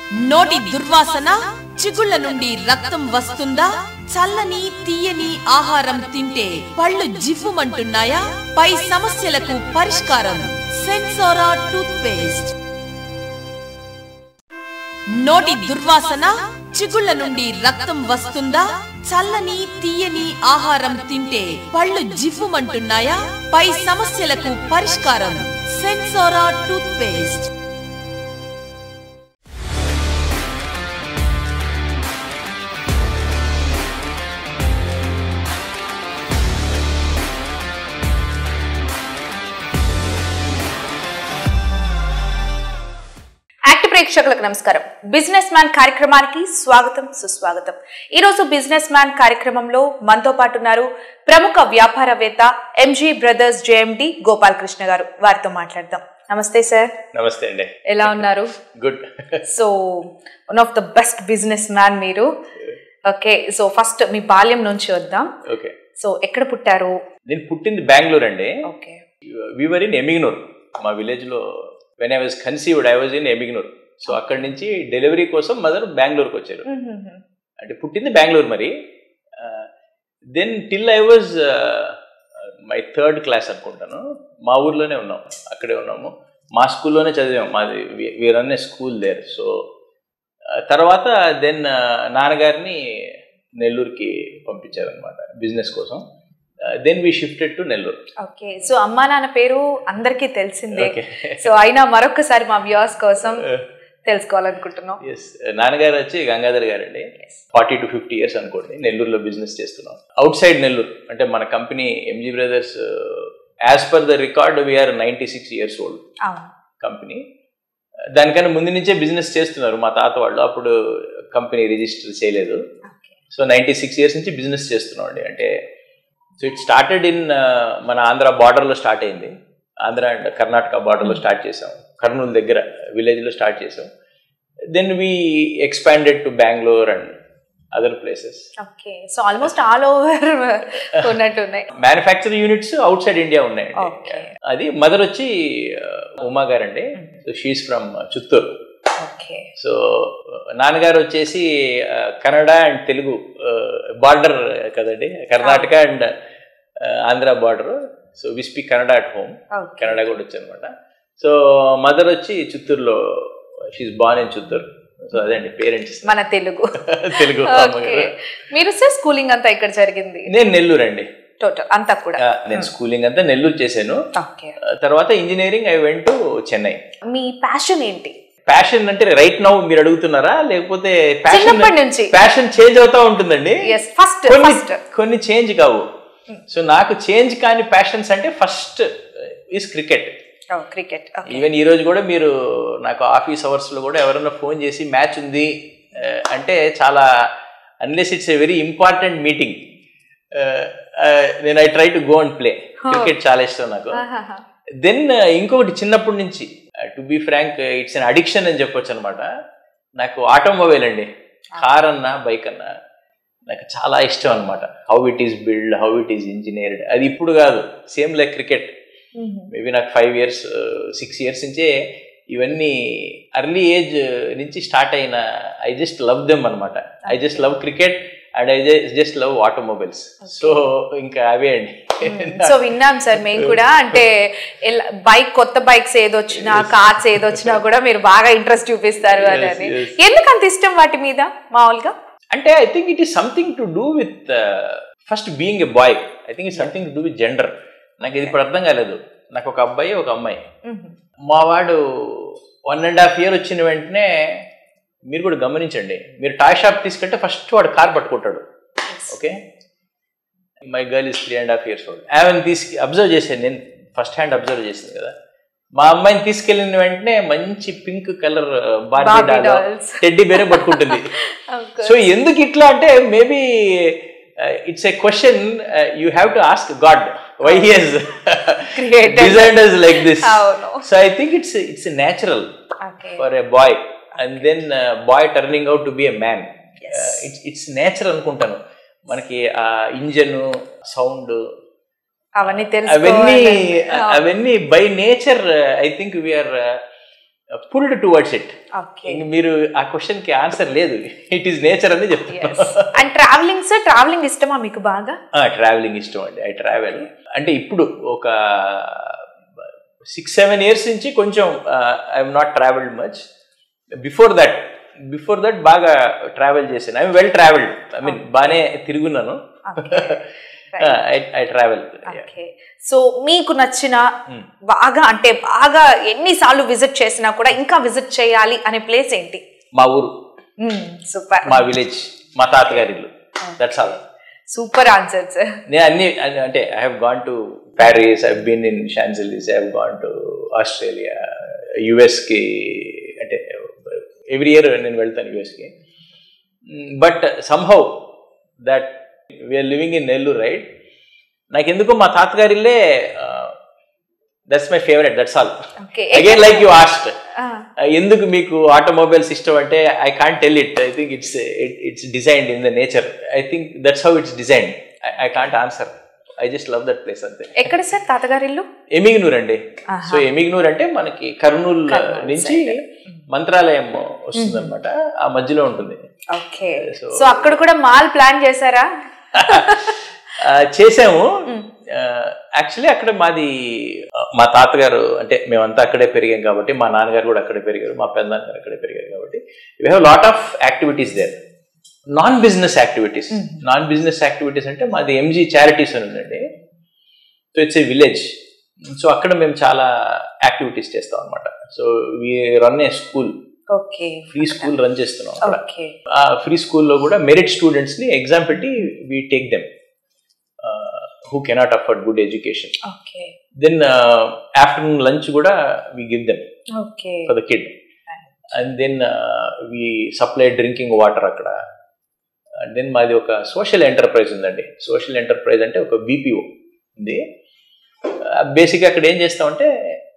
నోటి దుర్వాసన చిగుళ్ళ నుండి రక్తం వస్తుందా చల్లని తీయని ఆహారం తింటే పళ్ళు జివ్వుమంటున్నాయా పై సమస్యలకు పరిష్కారం సెన్సోరా టూత్ పేస్ట్ నోటి దుర్వాసన చిగుళ్ళ నుండి రక్తం వస్తుందా చల్లని తీయని ఆహారం తింటే పళ్ళు జివ్వుమంటున్నాయా పై సమస్యలకు పరిష్కారం సెన్సోరా టూత్ పేస్ట్ యాక్ట్ ప్రేక్షకులకు నమస్కారం బిజినెస్ మ్యాన్ కార్యక్రమానికి స్వాగతం సుస్వాగతం ఈ రోజు బిజినెస్ మ్యాన్ కార్యక్రమంలో మనతో పాటు ఉన్నారు ప్రముఖ వ్యాపారవేత్త ఎంజీ బ్రదర్స్ జేఎండి గోపాలకృష్ణ గారు వారితో మాట్లాడదాం నమస్తే సార్ నమస్తే అండి ఎలా ఉన్నారు good so one of the best business man మీరు ఓకే సో ఫస్ట్ మీ బాల్యం నుంచి వద్దాం ఓకే సో ఎక్కడ పుట్టారు నేను పుట్టింది బెంగళూరు అండి ఓకే వివర్ ఇన్ ఎమిగ్నూర్ మా విలేజ్ లో when I was conceived I was in Emmiganur so అక్కడి నుంచి డెలివరీ కోసం మదర్ బెంగళూరుకి వచ్చారు అంటే పుట్టింది బెంగళూరు మరి then till I was my third class అనుకుంటాను మా ఊర్లోనే ఉన్నాం అక్కడే ఉన్నాము మా స్కూల్లోనే చదివాం మాది వీరన్నే స్కూల్ దేర్ సో తర్వాత దెన్ నాన్నగారిని నెల్లూరుకి పంపించారనమాట బిజినెస్ కోసం then we shifted to Nellore okay so అమ్మా నాన్న పేరు అందరికీ తెలిసిందే ఓకే సో అయినా మరొకసారి మా వ్యూవర్స్ కోసం తెలుసుకోవాలనుకుంటున్నాం ఎస్ నాన్నగారు వచ్చి గంగాధర్ గారు అండి ఫార్టీ టు ఫిఫ్టీ ఇయర్స్ అనుకోండి నెల్లూరులో బిజినెస్ చేస్తున్నాం అవుట్ సైడ్ నెల్లూరు అంటే మన company MG brothers as per the record we're ninety six years old అవును కంపెనీ దానికన్నా ముందు నుంచే బిజినెస్ చేస్తున్నారు మా తాత వాళ్ళు అప్పుడు కంపెనీ రిజిస్టర్ చేయలేదు okay so ninety six years నుంచి బిజినెస్ చేస్తున్నాం అండి అంటే సో ఇట్ స్టార్టెడ్ ఇన్ మన ఆంధ్ర బార్డర్లో స్టార్ట్ అయింది ఆంధ్ర అండ్ కర్ణాటక బార్డర్లో స్టార్ట్ చేసాం కర్నూలు దగ్గర విలేజ్లో స్టార్ట్ చేసాం then we expanded to Bengaluru and other places okay so almost all over ఉన్నట్టున్నాయి manufacturing units outside India ఉన్నాయండి Okay. అది మదర్ వచ్చి uh, ఉమా గారండి so she's from Chittoor okay so నాన్నగారు వచ్చేసి ఆ, కన్నడ అండ్ తెలుగు బార్డర్ కదండి Karnataka and Andhra border so we speak Kannada at home okay Kannada కూడా వచ్చు అనమాట సో మదర్ వచ్చి చిత్తూరులో she born in Chittoor so అదే అండి పేరెంట్స్ మన తెలుగు తెలుగు ఓకే అమ్మగారు మీరు సార్ స్కూలింగ్ అంతా ఇక్కడ జరిగింది నేను నెల్లూరు అండి టోటల్ అంతా కూడా ఆ, నేను స్కూలింగ్ అంతా నెల్లూరు చేశాను ఓకే ఆ, తర్వాత engineering I went to Chennai మీ ప్యాషన్ ఏంటి ప్యాషన్ అంటే రైట్ నౌ మీరు అడుగుతున్నారా లేకపోతే ప్యాషన్ చిన్నప్పటి నుంచి ప్యాషన్ చేంజ్ అవుతా ఉంటుందండి ఎస్ ఫస్ట్ కొన్ని ఫస్ట్ కొన్ని చేంజ్ కావు సో నాకు చేంజ్ కాని ప్యాషన్స్ అంటే first is cricket cricket okay even ఈ రోజు కూడా మీరు నాకు ఆఫీస్ అవర్స్ లో కూడా ఎవరైనా ఫోన్ చేసి మ్యాచ్ ఉంది ఆ, అంటే చాలా unless it's a very important meeting నేను I try to go and play cricket చాలా ఇష్టం నాకు దెన్ ఇంకొకటి చిన్నప్పటి నుంచి to be frank it's an addiction అని చెప్పొచ్చు అనమాట నాకు ఆటోమొబైల్ అండి కార్ అన్నా బైక్ అన్నా నాకు చాలా ఇష్టం అనమాట how it is build how it is engineered అది ఇప్పుడు కాదు సేమ్ లైక్ క్రికెట్ మేబీ నాకు ఫైవ్ ఇయర్స్ సిక్స్ ఇయర్స్ నుంచే ఇవన్నీ అర్లీ ఏజ్ నుంచి స్టార్ట్ అయిన ఐ జస్ట్ లవ్ దెమ్ అనమాట I just love cricket and I just love automobiles so ఇంకా అవే అండి సో విన్నాం సార్ మేము కూడా అంటే బైక్ కొత్త బైక్స్ ఏదొచ్చినా కార్స్ ఏదొచ్చినా కూడా మీరు బాగా ఇంట్రెస్ట్ చూపిస్తారు అని Yes, అని yes. ఎందుకు అంత ఇష్టం వాటి మీద మామూలుగా అంటే I think it is something to do with first being a boy I think it something to do with gender నాకు ఇది ఇప్పుడు అర్థం కాలేదు నాకు ఒక అబ్బాయి ఒక అమ్మాయి మా వాడు వన్ అండ్ హాఫ్ ఇయర్ వచ్చిన వెంటనే మీరు కూడా గమనించండి మీరు టాయ్ షాప్ తీసుకుంటే ఫస్ట్ వాడు కార్ పట్టుకుంటాడు okay my girl is three and half years old ఆమెను తీసుకు అబ్జర్వ్ చేశాను నేను ఫస్ట్ హ్యాండ్ అబ్జర్వ్ చేసింది కదా మా అమ్మాయిని తీసుకెళ్ళిన వెంటనే మంచి pink colour Barbie Barbie doll dolls. Teddy bear పట్టుకుంటుంది సో ఎందుకు ఇట్లా అంటే maybe it's a question you have to ask God why he's Created. Design like this అవును. So I think it's it's natural okay for a boy and then boy turning out to be a man Yes. It's it's nature అనుకుంటాను మనకి ఆ engine sound అవన్నీ అవన్నీ తెలుసు అవన్నీ by nature I think we are pulled towards it okay మీరు ఆ question కి ఆన్సర్ లేదు ఇట్ ఈస్ నేచర్ అని చెప్తాను అండ్ ట్రావెలింగ్ సార్ ట్రావెలింగ్ ఇష్టమా మీకు బాగా ట్రావెలింగ్ ఇష్టం అండి ఐ ట్రావెల్ అంటే ఇప్పుడు ఒక సిక్స్ సెవెన్ ఇయర్స్ నుంచి కొంచెం I'm not travelled much before that before that బాగా ట్రావెల్ చేశాను I'm well travelled I mean బాగానే తిరుగున్నాను ఐ ట్రావెల్ ఓకే సో మీకు నచ్చిన బాగా అంటే బాగా ఎన్నిసార్లు విజిట్ చేసినా కూడా ఇంకా విజిట్ చేయాలి అనే ప్లేస్ ఏంటి మా ఊరు సూపర్ మా విలేజ్ మా తాతగారి ఇల్లు that's all super answer sir నేను అన్ని అన్ని- అంటే I have gone to Paris I been in Champs Elysees I have gone to Australia యుఎస్కి అంటే ఎవ్రీ ఇయర్ నేను వెళ్తాను యుఎస్కి but somehow that we're living in Nellore right నాకు ఎందుకో మా తాతగారిల్లే that's my favourite that's all okay again like you asked ఎందుకు మీకు ఆటోమొబైల్స్ ఇష్టం అంటే I can't tell it I think it's it's designed in the nature I think that's how it's designed I can't answer I just love that place అంతే ఎక్కడ sir తాతగారి ఇల్లు ఎమిగ్నూర్ అండి ఆహా. సో ఎమిగ్నూర్ అంటే మనకి కర్నూలు కర్నూలు నుంచి మంత్రాలయం వస్తుంది అనమాట ఆ మధ్యలో ఉంటుంది ఓకే So- సో అక్కడ కూడా మాల్ ప్లాన్ చేశారా ఆ, చేసాము యాక్చువల్లీ అక్కడ మాది ఆ, మా తాతగారు అంటే మేమంతా అక్కడే పెరిగాం కాబట్టి మా నాన్నగారు కూడా అక్కడే పెరిగారు మా పెద్దనాన్నగారు అక్కడే పెరిగారు కాబట్టి we have lot of activities there non business activities non business activities అంటే మాది ఎంజీ చారిటీస్ అని ఉందండి so it's a village so అక్కడ మేము చాలా యాక్టివిటీస్ చేస్తాం అనమాట so we run a school okay free school run చేస్తున్నాం అక్కడ ఓకే ఆ ఫ్రీ స్కూల్లో కూడా మెరిట్ స్టూడెంట్స్ ని ఎగ్జామ్ పెట్టి we take them who cannot afford good education okay then afternoon lunch కూడా we give them okay for the kid and then we supply drinking water అక్కడ and then మాది ఒక social enterprise ఉందండి social enterprise అంటే ఒక BPO ఉంది బేసిక్గా అక్కడ ఏం చేస్తామంటే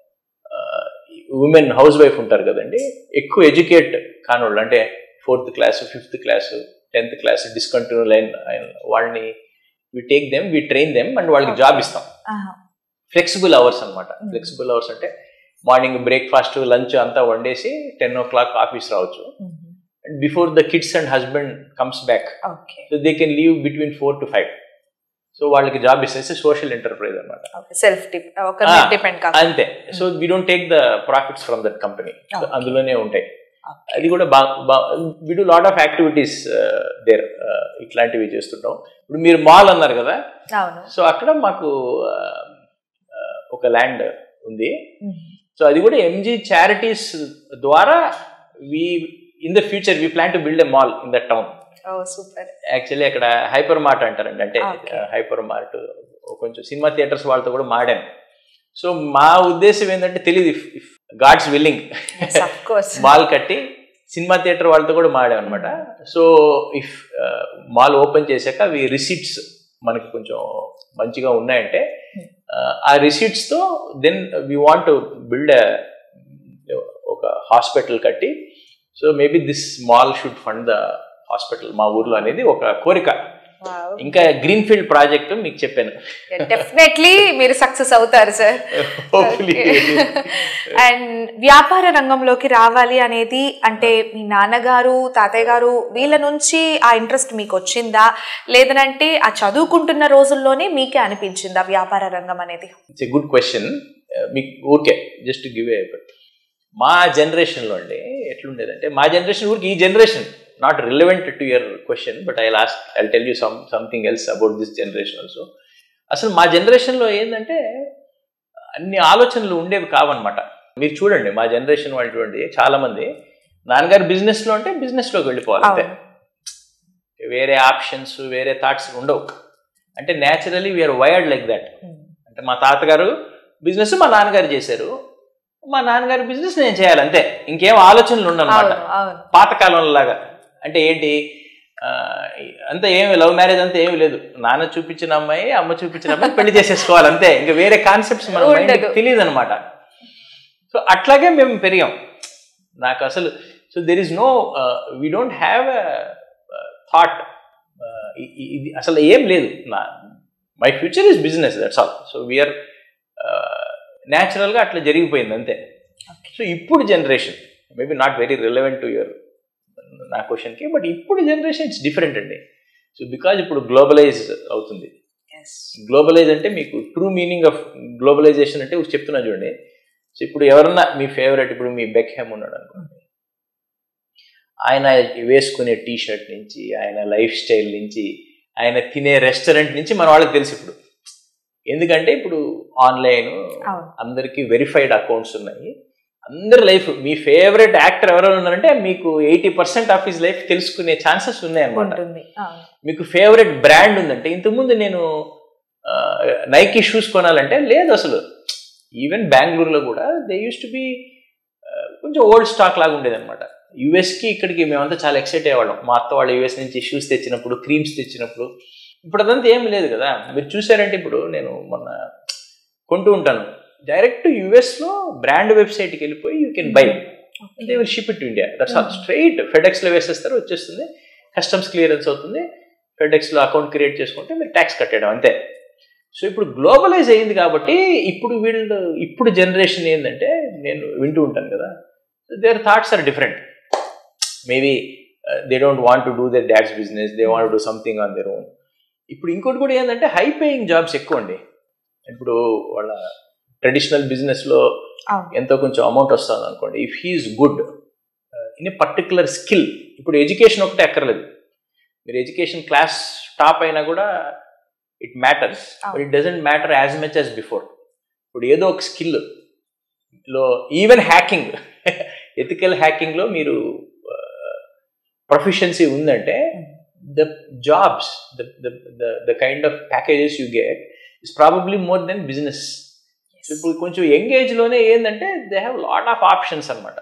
ఉమెన్ హౌస్ వైఫ్ ఉంటారు కదండి ఎక్కువ ఎడ్యుకేట్ కానోళ్ళు అంటే fourth class fifth class tenth class discontinue లైన్ వాళ్ళని we take them we train them and వాళ్ళకి జాబ్ ఇస్తాం ఫ్లెక్సిబుల్ అవర్స్ అనమాట ఫ్లెక్సిబుల్ అవర్స్ అంటే మార్నింగ్ బ్రేక్ఫాస్ట్ లంచ్ అంతా వండేసి టెన్ ఓ క్లాక్ ఆఫీస్ రావచ్చు and before the kids and husband comes back okay so they can leave between four to five so వాళ్ళకి job ఇస్తే social enterprise అనమాట self డిప్ ఒక Ah, depend కాదు అంతే so we don't take the profits from that company Okay. అందులోనే ఉంటాయి అది కూడా బాగా we do lot of activities there ఇట్లాంటివి చేస్తుంటాం ఇప్పుడు మీరు మాల్ అన్నారు కదా అవును సో అక్కడ మాకు uh, uh, ఒక ల్యాండ్ ఉంది సో అది కూడా ఎంజీ చారిటీస్ ద్వారా we in the future we plan to build a mall in that town oh super actually అక్కడ హైపర్ మార్ట్ అంటారండి అంటే Okay. హైపర్ మార్ట్ కొంచెం సినిమా థియేటర్స్ వాళ్ళతో కూడా మాడాను సో మా ఉద్దేశం ఏంటంటే తెలియదు if gods willing of course mall కట్టి సినిమా థియేటర్ వాళ్ళతో కూడా మాడాం అనమాట సో ఇఫ్ మాల్ ఓపెన్ చేశాక అవి రిసీట్స్ మనకి కొంచెం మంచిగా ఉన్నాయంటే uh, ఆ receipts తో then we want to build ఒక హాస్పిటల్ కట్టి so maybe this mall should fund the hospital మా ఊర్లో అనేది ఒక కోరిక ఇంకా గ్రీన్ ఫీల్డ్ ప్రాజెక్ట్ మీకు చెప్పాను డెఫినెట్లీ మీరు సక్సెస్ అవుతారు సార్ Hopefully. అండ్ వ్యాపార రంగంలోకి రావాలి అనేది అంటే మీ నాన్నగారు తాతయ్య గారు వీళ్ళ నుంచి ఆ ఇంట్రెస్ట్ మీకు వచ్చిందా లేదనంటే ఆ చదువుకుంటున్న రోజుల్లోనే మీకే అనిపించిందా వ్యాపార రంగం అనేది ఇట్స్ ఎ గుడ్ క్వశ్చన్ మీకు ఓకే జస్ట్ గివ్ ఏ మా జనరేషన్లో అండి ఎట్లుండేదంటే మా జనరేషన్ ఊరికి ఈ generation not relevant to your question but I last I tell you some something else about this generation also అసలు మా జనరేషన్లో ఏంటంటే అన్ని ఆలోచనలు ఉండేవి కావన్నమాట మీరు చూడండి మా జనరేషన్ వాళ్ళు చూడండి చాలా మంది నాన్నగారు బిజినెస్లో అంటే బిజినెస్లోకి వెళ్ళిపోవాలి అంతే అవును. వేరే ఆప్షన్స్ వేరే థాట్స్ ఉండవు అంటే naturally we are wired like that అంటే మా తాతగారు బిజినెస్ మా నాన్నగారు చేశారు మా నాన్నగారి బిజినెస్ నేను చేయాలి అంతే ఇంకేం ఆలోచనలు ఉండనమాట అవును అవును పాతకాలంలో లాగా అంటే ఏంటి ఆ, అంతా ఏమి లవ్ మ్యారేజ్ అంతా ఏమి లేదు నాన్న చూపించిన అమ్మాయి అమ్మ చూపించిన అమ్మాయి పెళ్లి చేసేసుకోవాలి అంతే ఇంకా వేరే కాన్సెప్ట్స్ మన ఉండదు. మైండ్కి తెలియదు అనమాట సో అట్లాగే మేము పెరిగాం నాకు అసలు so there is no we don't have thought ఇది అసలు ఏం లేదు నా my future is business that's all so we are న్యాచురల్గా అట్లా జరిగిపోయింది అంతే సో ఇప్పుడు generation maybe not very relevant to your నా క్వశ్చన్కి బట్ ఇప్పుడు జనరేషన్ ఇట్స్ డిఫరెంట్ అండి సో బికాజ్ ఇప్పుడు గ్లోబలైజ్ అవుతుంది గ్లోబలైజ్ అంటే మీకు ట్రూ మీనింగ్ ఆఫ్ గ్లోబలైజేషన్ అంటే చెప్తున్నా చూడండి సో ఇప్పుడు ఎవరన్నా మీ ఫేవరెట్ ఇప్పుడు మీ బెక్ హెమ్ ఉన్నాడు అనుకోండి ఆయన వేసుకునే టీ షర్ట్ నుంచి ఆయన లైఫ్ స్టైల్ నుంచి ఆయన తినే రెస్టారెంట్ నుంచి మన వాళ్ళకి తెలుసు ఇప్పుడు ఎందుకంటే ఇప్పుడు ఆన్లైన్ అవును అందరికీ వెరిఫైడ్ అకౌంట్స్ ఉన్నాయి అందరి లైఫ్ మీ ఫేవరెట్ యాక్టర్ ఎవరైనా ఉన్నారంటే మీకు eighty percent of his life తెలుసుకునే ఛాన్సెస్ ఉన్నాయన్నమాట ఉంటుంది అవును మీకు ఫేవరెట్ బ్రాండ్ ఉందంటే ఇంతకుముందు నేను నైకీ షూస్ కొనాలంటే లేదు అసలు ఈవెన్ బెంగళూరులో కూడా దే యూస్ టు బి కొంచెం ఓల్డ్ స్టాక్ లాగా ఉండేది అనమాట యూఎస్కి ఇక్కడికి మేమంతా చాలా ఎక్సైట్ అయ్యేవాళ్ళం మా అత్త వాళ్ళు యూఎస్ నుంచి షూస్ తెచ్చినప్పుడు క్రీమ్స్ తెచ్చినప్పుడు ఇప్పుడు అదంతా ఏం లేదు కదా మీరు చూసారంటే ఇప్పుడు నేను మొన్న కొంటూ ఉంటాను డైరెక్ట్ యూఎస్లో బ్రాండ్ వెబ్సైట్కి వెళ్ళిపోయి you can buy they will ship it India that's all straight ఫెడెక్స్లో వేసేస్తారు వచ్చేస్తుంది కస్టమ్స్ క్లియరెన్స్ అవుతుంది ఫెడెక్స్లో అకౌంట్ క్రియేట్ చేసుకుంటే మీరు ట్యాక్స్ కట్టేయడం అంతే సో ఇప్పుడు గ్లోబలైజ్ అయింది కాబట్టి ఇప్పుడు వీళ్ళు ఇప్పుడు జనరేషన్ ఏంటంటే నేను వింటూ ఉంటాను కదా their thoughts are different maybe they don't want to do their dad's business they want do something on their own ఇప్పుడు ఇంకోటి కూడా ఏంటంటే హై పేయింగ్ జాబ్స్ ఎక్కువ అండి ఇప్పుడు వాళ్ళ ట్రెడిషనల్ బిజినెస్లో అవును ఎంతో కొంచెం అమౌంట్ వస్తుంది అనుకోండి if he is good in a particular skill ఇప్పుడు ఎడ్యుకేషన్ ఒకటే అక్కర్లేదు మీరు ఎడ్యుకేషన్ క్లాస్ టాప్ అయినా కూడా it matters but it doesn't matter as much as before ఇప్పుడు ఏదో ఒక స్కిల్ లో ఈవెన్ హ్యాకింగ్ ఎథికల్ హ్యాకింగ్లో మీరు ప్రొఫిషియన్సీ ఉందంటే the jobs the kind of packages you get is probably more than business ఇప్పుడు కొంచెం యంగ్ ఏజ్ లోనే ఏంటంటే they have lot of options అనమాట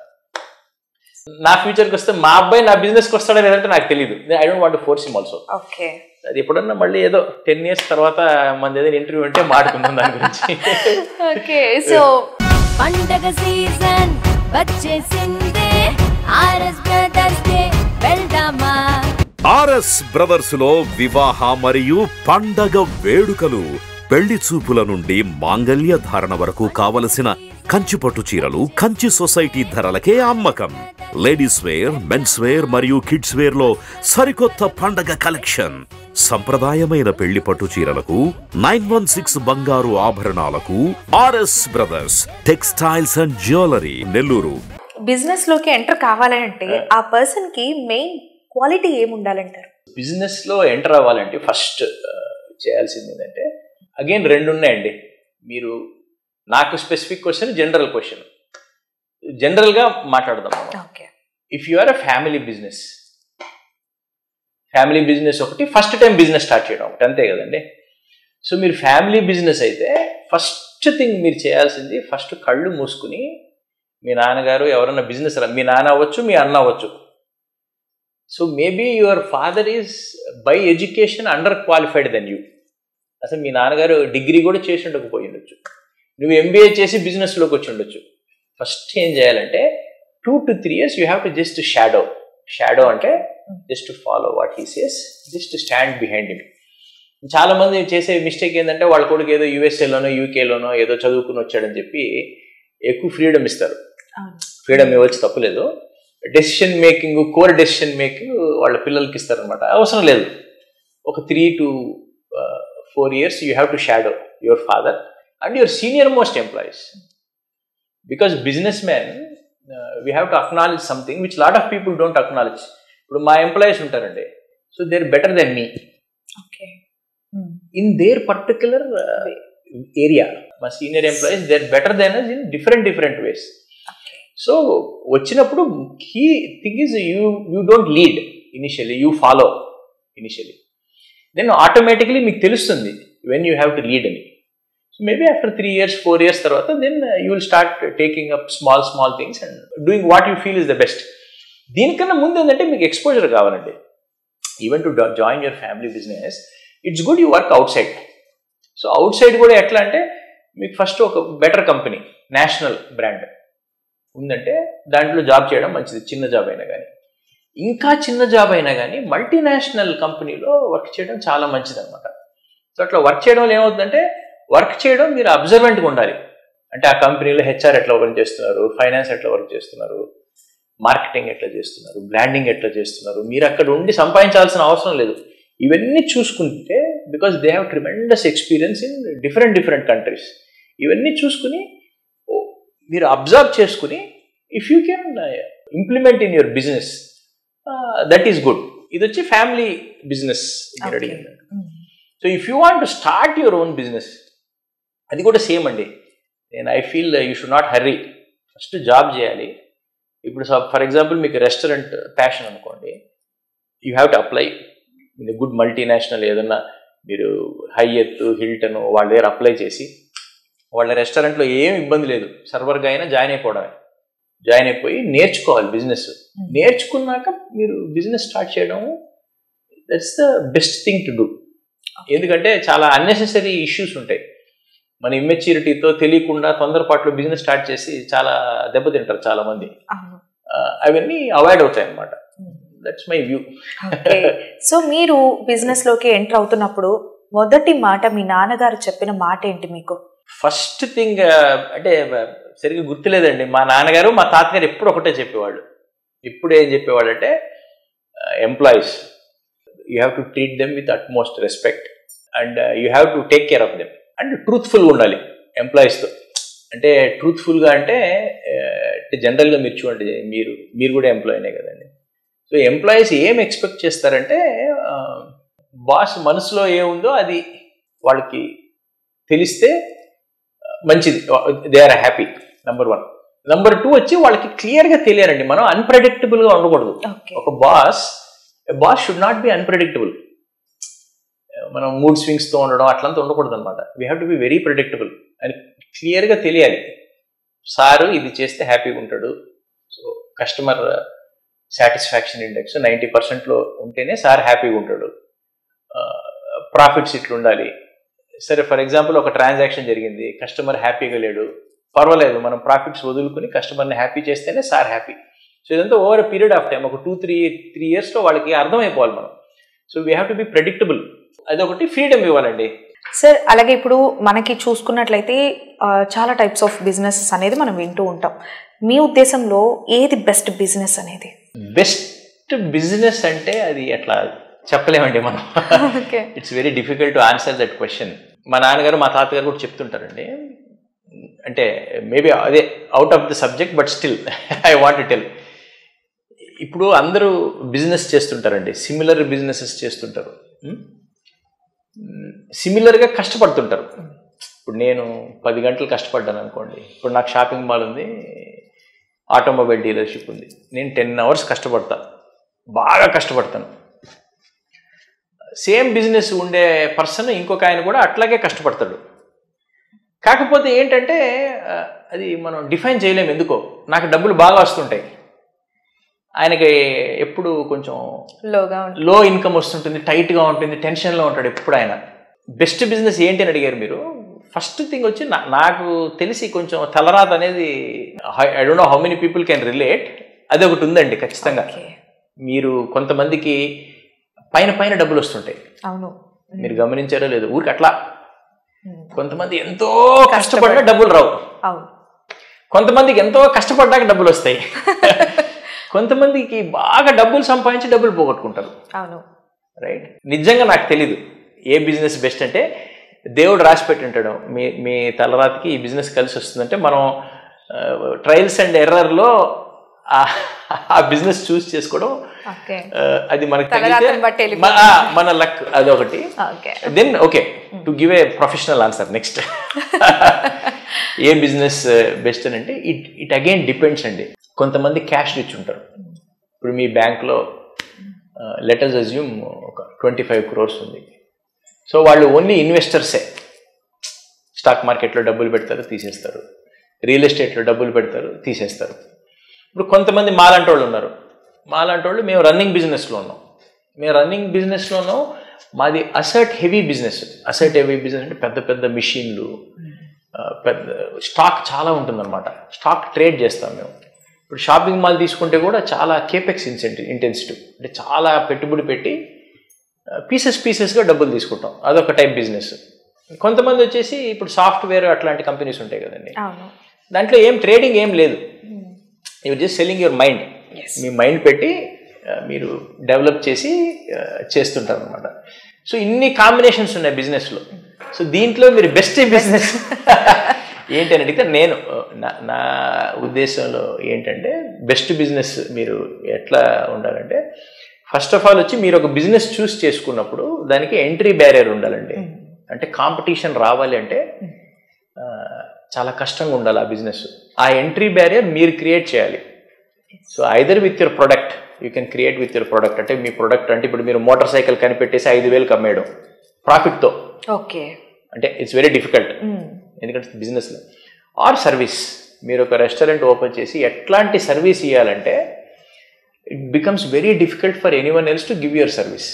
నా ఫ్యూచర్కి వస్తే మా అబ్బాయి నా బిజినెస్కి వస్తాడా లేదంటే నాకు తెలియదు I don't want force him also okay అది ఎప్పుడన్నా మళ్ళీ ఏదో టెన్ ఇయర్స్ తర్వాత మన ఏదైనా ఇంటర్వ్యూ ఉంటే మాట్లాడుకుందాం దాని గురించి ఓకే సో పండగ సీజన్ వచ్చేసిందే ఆర్ఎస్ బ్రదర్స్ డే వెళ్దామా ఆర్ఎస్ బ్రదర్స్ లో వివాహ మరియు పండగ వేడుకలు పెళ్లి చూపుల నుండి మాంగల్య ధారణ వరకు కావలసిన కంచిపట్టు చీరలు కంచి సొసైటీ ధరలకే అమ్మకం లేడీస్ వేర్ మెన్స్ వేర్ మరియు కిడ్స్ వేర్ లో సరికొత్త పండగ కలెక్షన్ సంప్రదాయమైన పెళ్లి పట్టు చీరలకు నైన్ వన్ సిక్స్ బంగారు ఆభరణాలకు RS Brothers textiles and jewellery Nellore business లోకి ఎంటర్ కావాలంటే ఆ పర్సన్ కి మెయిన్ క్వాలిటీ ఏమి ఉండాలంటారు బిజినెస్ లో ఎంటర్ అవ్వాలంటే ఫస్ట్ చేయాల్సింది ఏంటంటే అగైన్ రెండు ఉన్నాయండి మీరు నాకు స్పెసిఫిక్ క్వశ్చన్ జనరల్ క్వశ్చన్ జనరల్గా మాట్లాడదాం మనం okay if you are a family business family business ఒకటి ఫస్ట్ టైం బిజినెస్ స్టార్ట్ చేయడం ఒకటి అంతే కదండి సో మీరు ఫ్యామిలీ బిజినెస్ అయితే ఫస్ట్ థింగ్ మీరు చేయాల్సింది ఫస్ట్ కళ్ళు మూసుకుని మీ నాన్నగారు ఎవరన్నా బిజినెస్ మీ నాన్న అవ్వచ్చు మీ అన్న అవ్వచ్చు so maybe your father is by education underqualified then you అసలు మీ నాన్నగారు డిగ్రీ కూడా చేసి ఉండకపోయి ఉండొచ్చు నువ్వు ఎంబీఏ చేసి బిజినెస్లోకి వచ్చి ఉండొచ్చు ఫస్ట్ ఏం చేయాలంటే two to three years you have to just shadow shadow అంటే just follow what he says just stand behind him చాలా మంది చేసే మిస్టేక్ ఏంటంటే వాళ్ళ కొడుకు ఏదో యూఎస్ఏలోనో యూకేలోనో ఏదో చదువుకుని వచ్చాడని చెప్పి ఎక్కువ ఫ్రీడమ్ ఇస్తారు ఫ్రీడమ్ ఇవ్వచ్చు తప్పులేదు decision making core decision making వాళ్ళ పిల్లలకి ఇస్తారనమాట అవసరం లేదు ఒక three to four years you have to shadow your father and your senior most employees because businessman we have to acknowledge something which lot of people don't acknowledge ఇప్పుడు మా employees ఉంటారండి so they are better than మీ okay in their particular area మా senior employees they are better than in different different ways so వచ్చినప్పుడు key thing is you you don't lead initially you follow initially then automatically మీకు తెలుస్తుంది when you have to lead అని so maybe after three years four years తర్వాత then you will start taking up small small things and doing what you feel is the best దీనికన్నా ముందు ఏంటంటే మీకు exposure కావాలండి even to join your family business it's good you work outside so outside కూడా ఎట్లా అంటే మీకు first ఒక బెటర్ కంపెనీ నేషనల్ బ్రాండ్ ఉందంటే దాంట్లో జాబ్ చేయడం మంచిది చిన్న జాబ్ అయినా కానీ ఇంకా చిన్న జాబ్ అయినా కానీ మల్టీనేషనల్ కంపెనీలో వర్క్ చేయడం చాలా మంచిది అనమాట సో అట్లా వర్క్ చేయడం వల్ల ఏమవుతుందంటే వర్క్ చేయడం మీరు అబ్జర్వెంట్గా ఉండాలి అంటే ఆ కంపెనీలో హెచ్ఆర్ ఎట్లా వర్క్ చేస్తున్నారు ఫైనాన్స్ ఎట్లా వర్క్ చేస్తున్నారు మార్కెటింగ్ ఎట్లా చేస్తున్నారు బ్రాండింగ్ ఎట్లా చేస్తున్నారు మీరు అక్కడ ఉండి సంపాదించాల్సిన అవసరం లేదు ఇవన్నీ చూసుకుంటే because they have tremendous experience in different different countries ఇవన్నీ చూసుకుని ఓ, మీరు అబ్జర్వ్ చేసుకుని if you can implement in your business that is good ఇది వచ్చి ఫ్యామిలీ బిజినెస్ మీరు Okay. అడిగింది so if you want to start your own business అది కూడా సేమ్ అండి నేను I feel you should not hurry first job చేయాలి ఇప్పుడు ఫర్ ఎగ్జాంపుల్ మీకు రెస్టారెంట్ ప్యాషన్ అనుకోండి you have to apply good multinational ఏదన్నా మీరు హైయెత్ హిల్టన్ వాళ్ళ దగ్గర అప్లై చేసి వాళ్ళ రెస్టారెంట్లో ఏం ఇబ్బంది లేదు సర్వర్గా అయినా జాయిన్ అయిపోవడమే జాయిన్ అయిపోయి నేర్చుకోవాలి బిజినెస్ నేర్చుకున్నాక మీరు బిజినెస్ స్టార్ట్ చేయడం that's the best thing to do ఎందుకంటే చాలా అన్నెసెసరీ ఇష్యూస్ ఉంటాయి మన ఇమ్మెచ్యూరిటీతో తెలియకుండా తొందరపాట్లో బిజినెస్ స్టార్ట్ చేసి చాలా దెబ్బతింటారు చాలా మంది అవును ఆ, అవన్నీ అవాయిడ్ అవుతాయి అన్నమాట that's my view okay so మీరు బిజినెస్ లోకి ఎంటర్ అవుతున్నప్పుడు మొదటి మాట మీ నాన్నగారు చెప్పిన మాట ఏంటి మీకు ఫస్ట్ థింగ్ అంటే సరిగ్గా గుర్తులేదండి మా నాన్నగారు మా తాతగారు ఎప్పుడు ఒకటే చెప్పేవాళ్ళు ఇప్పుడు ఏం చెప్పేవాళ్ళు అంటే employees you have to treat them with utmost respect and you have to take care of them and ట్రూత్ఫుల్గా ఉండాలి ఎంప్లాయీస్తో అంటే ట్రూత్ఫుల్గా అంటే uh, అంటే జనరల్గా మీరు చూడండి మీరు మీరు కూడా ఎంప్లాయీనే కదండి సో ఎంప్లాయీస్ ఏం ఎక్స్పెక్ట్ చేస్తారంటే బాస్ మనసులో ఏముందో అది వాళ్ళకి తెలిస్తే మంచిది they are happy number one number two వచ్చి వాళ్ళకి క్లియర్గా తెలియాలండి మనం అన్ప్రెడిక్టబుల్గా ఉండకూడదు ఓకే ఒక boss boss should not be unpredictable మనం మూడ్ స్వింగ్స్తో ఉండడం అట్లంతా ఉండకూడదు అనమాట we have to be very predictable అని క్లియర్గా తెలియాలి సారు ఇది చేస్తే హ్యాపీగా ఉంటాడు so customer satisfaction index ninety పర్సెంట్లో ఉంటేనే సార్ హ్యాపీగా ఉంటాడు ప్రాఫిట్స్ ఇట్లా ఉండాలి సరే ఫర్ ఎగ్జాంపుల్ ఒక ట్రాన్సాక్షన్ జరిగింది కస్టమర్ హ్యాపీగా లేడు పర్వాలేదు మనం ప్రాఫిట్స్ వదులుకుని కస్టమర్ని హ్యాపీ చేస్తేనే సార్ హ్యాపీ సో ఇదంతా ఓవర్ పీరియడ్ ఆఫ్ టైం ఒక టూ త్రీ త్రీ ఇయర్స్లో వాళ్ళకి అర్థమైపోవాలి మనం so we have to be predictable అదొకటి ఫ్రీడమ్ ఇవ్వాలండి సార్ అలాగే ఇప్పుడు మనకి చూసుకున్నట్లయితే ఆ, చాలా టైప్స్ ఆఫ్ బిజినెస్ అనేది మనం వింటూ ఉంటాం మీ ఉద్దేశంలో ఏది బెస్ట్ బిజినెస్ అనేది బెస్ట్ బిజినెస్ అంటే అది అట్లా చెప్పలేమండి మనం okay it's very difficult to answer that question మా నాన్నగారు మా తాతగారు కూడా చెప్తుంటారండి అంటే మేబీ అదే out of the subject but still I want tell ఇప్పుడు అందరూ బిజినెస్ చేస్తుంటారండి సిమిలర్ బిజినెసెస్ చేస్తుంటారు సిమిలర్గా కష్టపడుతుంటారు ఇప్పుడు నేను పది గంటలు కష్టపడ్డాను అనుకోండి ఇప్పుడు నాకు షాపింగ్ మాల్ ఉంది ఆటోమొబైల్ డీలర్షిప్ ఉంది నేను టెన్ అవర్స్ కష్టపడతా బాగా కష్టపడతాను సేమ్ బిజినెస్ ఉండే పర్సన్ ఇంకొక ఆయన కూడా అట్లాగే కష్టపడతాడు కాకపోతే ఏంటంటే ఆ, అది మనం డిఫైన్ చేయలేము ఎందుకో నాకు డబ్బులు బాగా వస్తుంటాయి ఆయనకి ఎప్పుడు కొంచెం లోగా ఉంటుంది లో ఇన్కమ్ వస్తుంటుంది టైట్గా ఉంటుంది టెన్షన్లో ఉంటాడు ఎప్పుడు ఆయన బెస్ట్ బిజినెస్ ఏంటి అని అడిగారు మీరు ఫస్ట్ థింగ్ వచ్చి నా- నాకు తెలిసి కొంచెం తలరాత అనేది I don't know how many people can relate అది ఒకటి ఉందండి ఖచ్చితంగా ఓకే మీరు కొంతమందికి పైన పైన డబ్బులు వస్తుంటాయి అవును మీరు గమనించారో లేదు ఊరికి అట్లా ఉమ్. కొంతమంది ఎంతో కష్టపడినా డబ్బులు రావు అవును కొంతమందికి ఎంతో కష్టపడ్డాక డబ్బులు వస్తాయి కొంతమందికి బాగా డబ్బులు సంపాదించి డబ్బులు పోగొట్టుకుంటారు అవును రైట్ నిజంగా నాకు తెలీదు ఏ బిజినెస్ బెస్ట్ అంటే దేవుడు రాసి పెట్టింటాడు మీ మీ తలరాతికి ఈ బిజినెస్ కలిసి వస్తుందంటే మనం ట్రయల్స్ అండ్ ఎర్రర్లో ఆ బిజినెస్ చూస్ చేసుకోవడం ఓకే ఆ, అది మనకి తలరాతను బట్టి తగిలితే మన ఆ, మన లక్ అదొకటి okay then okay to give a professional answer next a business best అని అంటే ఇట్ ఇట్ అగైన్ డిపెండ్స్ అండి కొంతమంది క్యాష్ రిచ్ ఉంటారు ఇప్పుడు మీ బ్యాంక్లో లెటర్స్ అజ్యూమ్ ఒక ట్వంటీ ఫైవ్ క్రోర్స్ ఉంది సో వాళ్ళు ఓన్లీ ఇన్వెస్టర్సే స్టాక్ మార్కెట్లో డబ్బులు పెడతారు తీసేస్తారు రియల్ ఎస్టేట్లో డబ్బులు పెడతారు తీసేస్తారు ఇప్పుడు కొంతమంది మాలాంటి వాళ్ళు ఉన్నారు మాలాంటి వాళ్ళు మేము రన్నింగ్ బిజినెస్లో ఉన్నాం మేము రన్నింగ్ బిజినెస్లో ఉన్నాం మాది asset heavy business asset heavy business అంటే పెద్ద పెద్ద మిషన్లు ఆ, పెద్ద స్టాక్ చాలా ఉంటుందన్నమాట స్టాక్ ట్రేడ్ చేస్తాం మేము ఇప్పుడు షాపింగ్ మాల్ తీసుకుంటే కూడా చాలా కేపెక్స్ ఇన్సెంటివ్ ఇంటెన్సిటివ్ అంటే చాలా పెట్టుబడి పెట్టి పీసెస్ పీసెస్గా డబ్బులు తీసుకుంటాం అదొక టైప్ బిజినెస్ కొంతమంది వచ్చేసి ఇప్పుడు సాఫ్ట్వేర్ అట్లాంటి కంపెనీస్ ఉంటాయి కదండి అవును దాంట్లో ఏం ట్రేడింగ్ ఏం లేదు you're just selling your mind మీ మైండ్ పెట్టి ఆ, మీరు డెవలప్ చేసి ఆ, చేస్తుంటారు అనమాట సో ఇన్ని కాంబినేషన్స్ ఉన్నాయి బిజినెస్లో సో దీంట్లో మీరు బెస్ట్ బిజినెస్ ఏంటి అని అడిగితే నేను నా నా ఉద్దేశంలో ఏంటంటే బెస్ట్ బిజినెస్ మీరు ఎట్లా ఉండాలంటే ఫస్ట్ ఆఫ్ ఆల్ వచ్చి మీరు ఒక బిజినెస్ చూస్ చేసుకున్నప్పుడు దానికి ఎంట్రీ బ్యారియర్ ఉండాలండి అంటే కాంపిటీషన్ రావాలి అంటే ఆ, చాలా కష్టంగా ఉండాలి ఆ బిజినెస్ ఆ ఎంట్రీ బ్యారియర్ మీరు క్రియేట్ చేయాలి so either with your product you can create with your product అంటే మీ ప్రొడక్ట్ అంటే ఇప్పుడు మీరు మోటార్ సైకిల్ కనిపెట్టేసి ఐదు వేలకు అమ్మేయడం ప్రాఫిట్తో ఓకే అంటే ఇట్స్ వెరీ డిఫికల్ట్ ఎందుకంటే బిజినెస్లో ఆర్ సర్వీస్ మీరు ఒక రెస్టారెంట్ ఓపెన్ చేసి ఎట్లాంటి సర్వీస్ ఇవ్వాలంటే it becomes very difficult for anyone else to give your service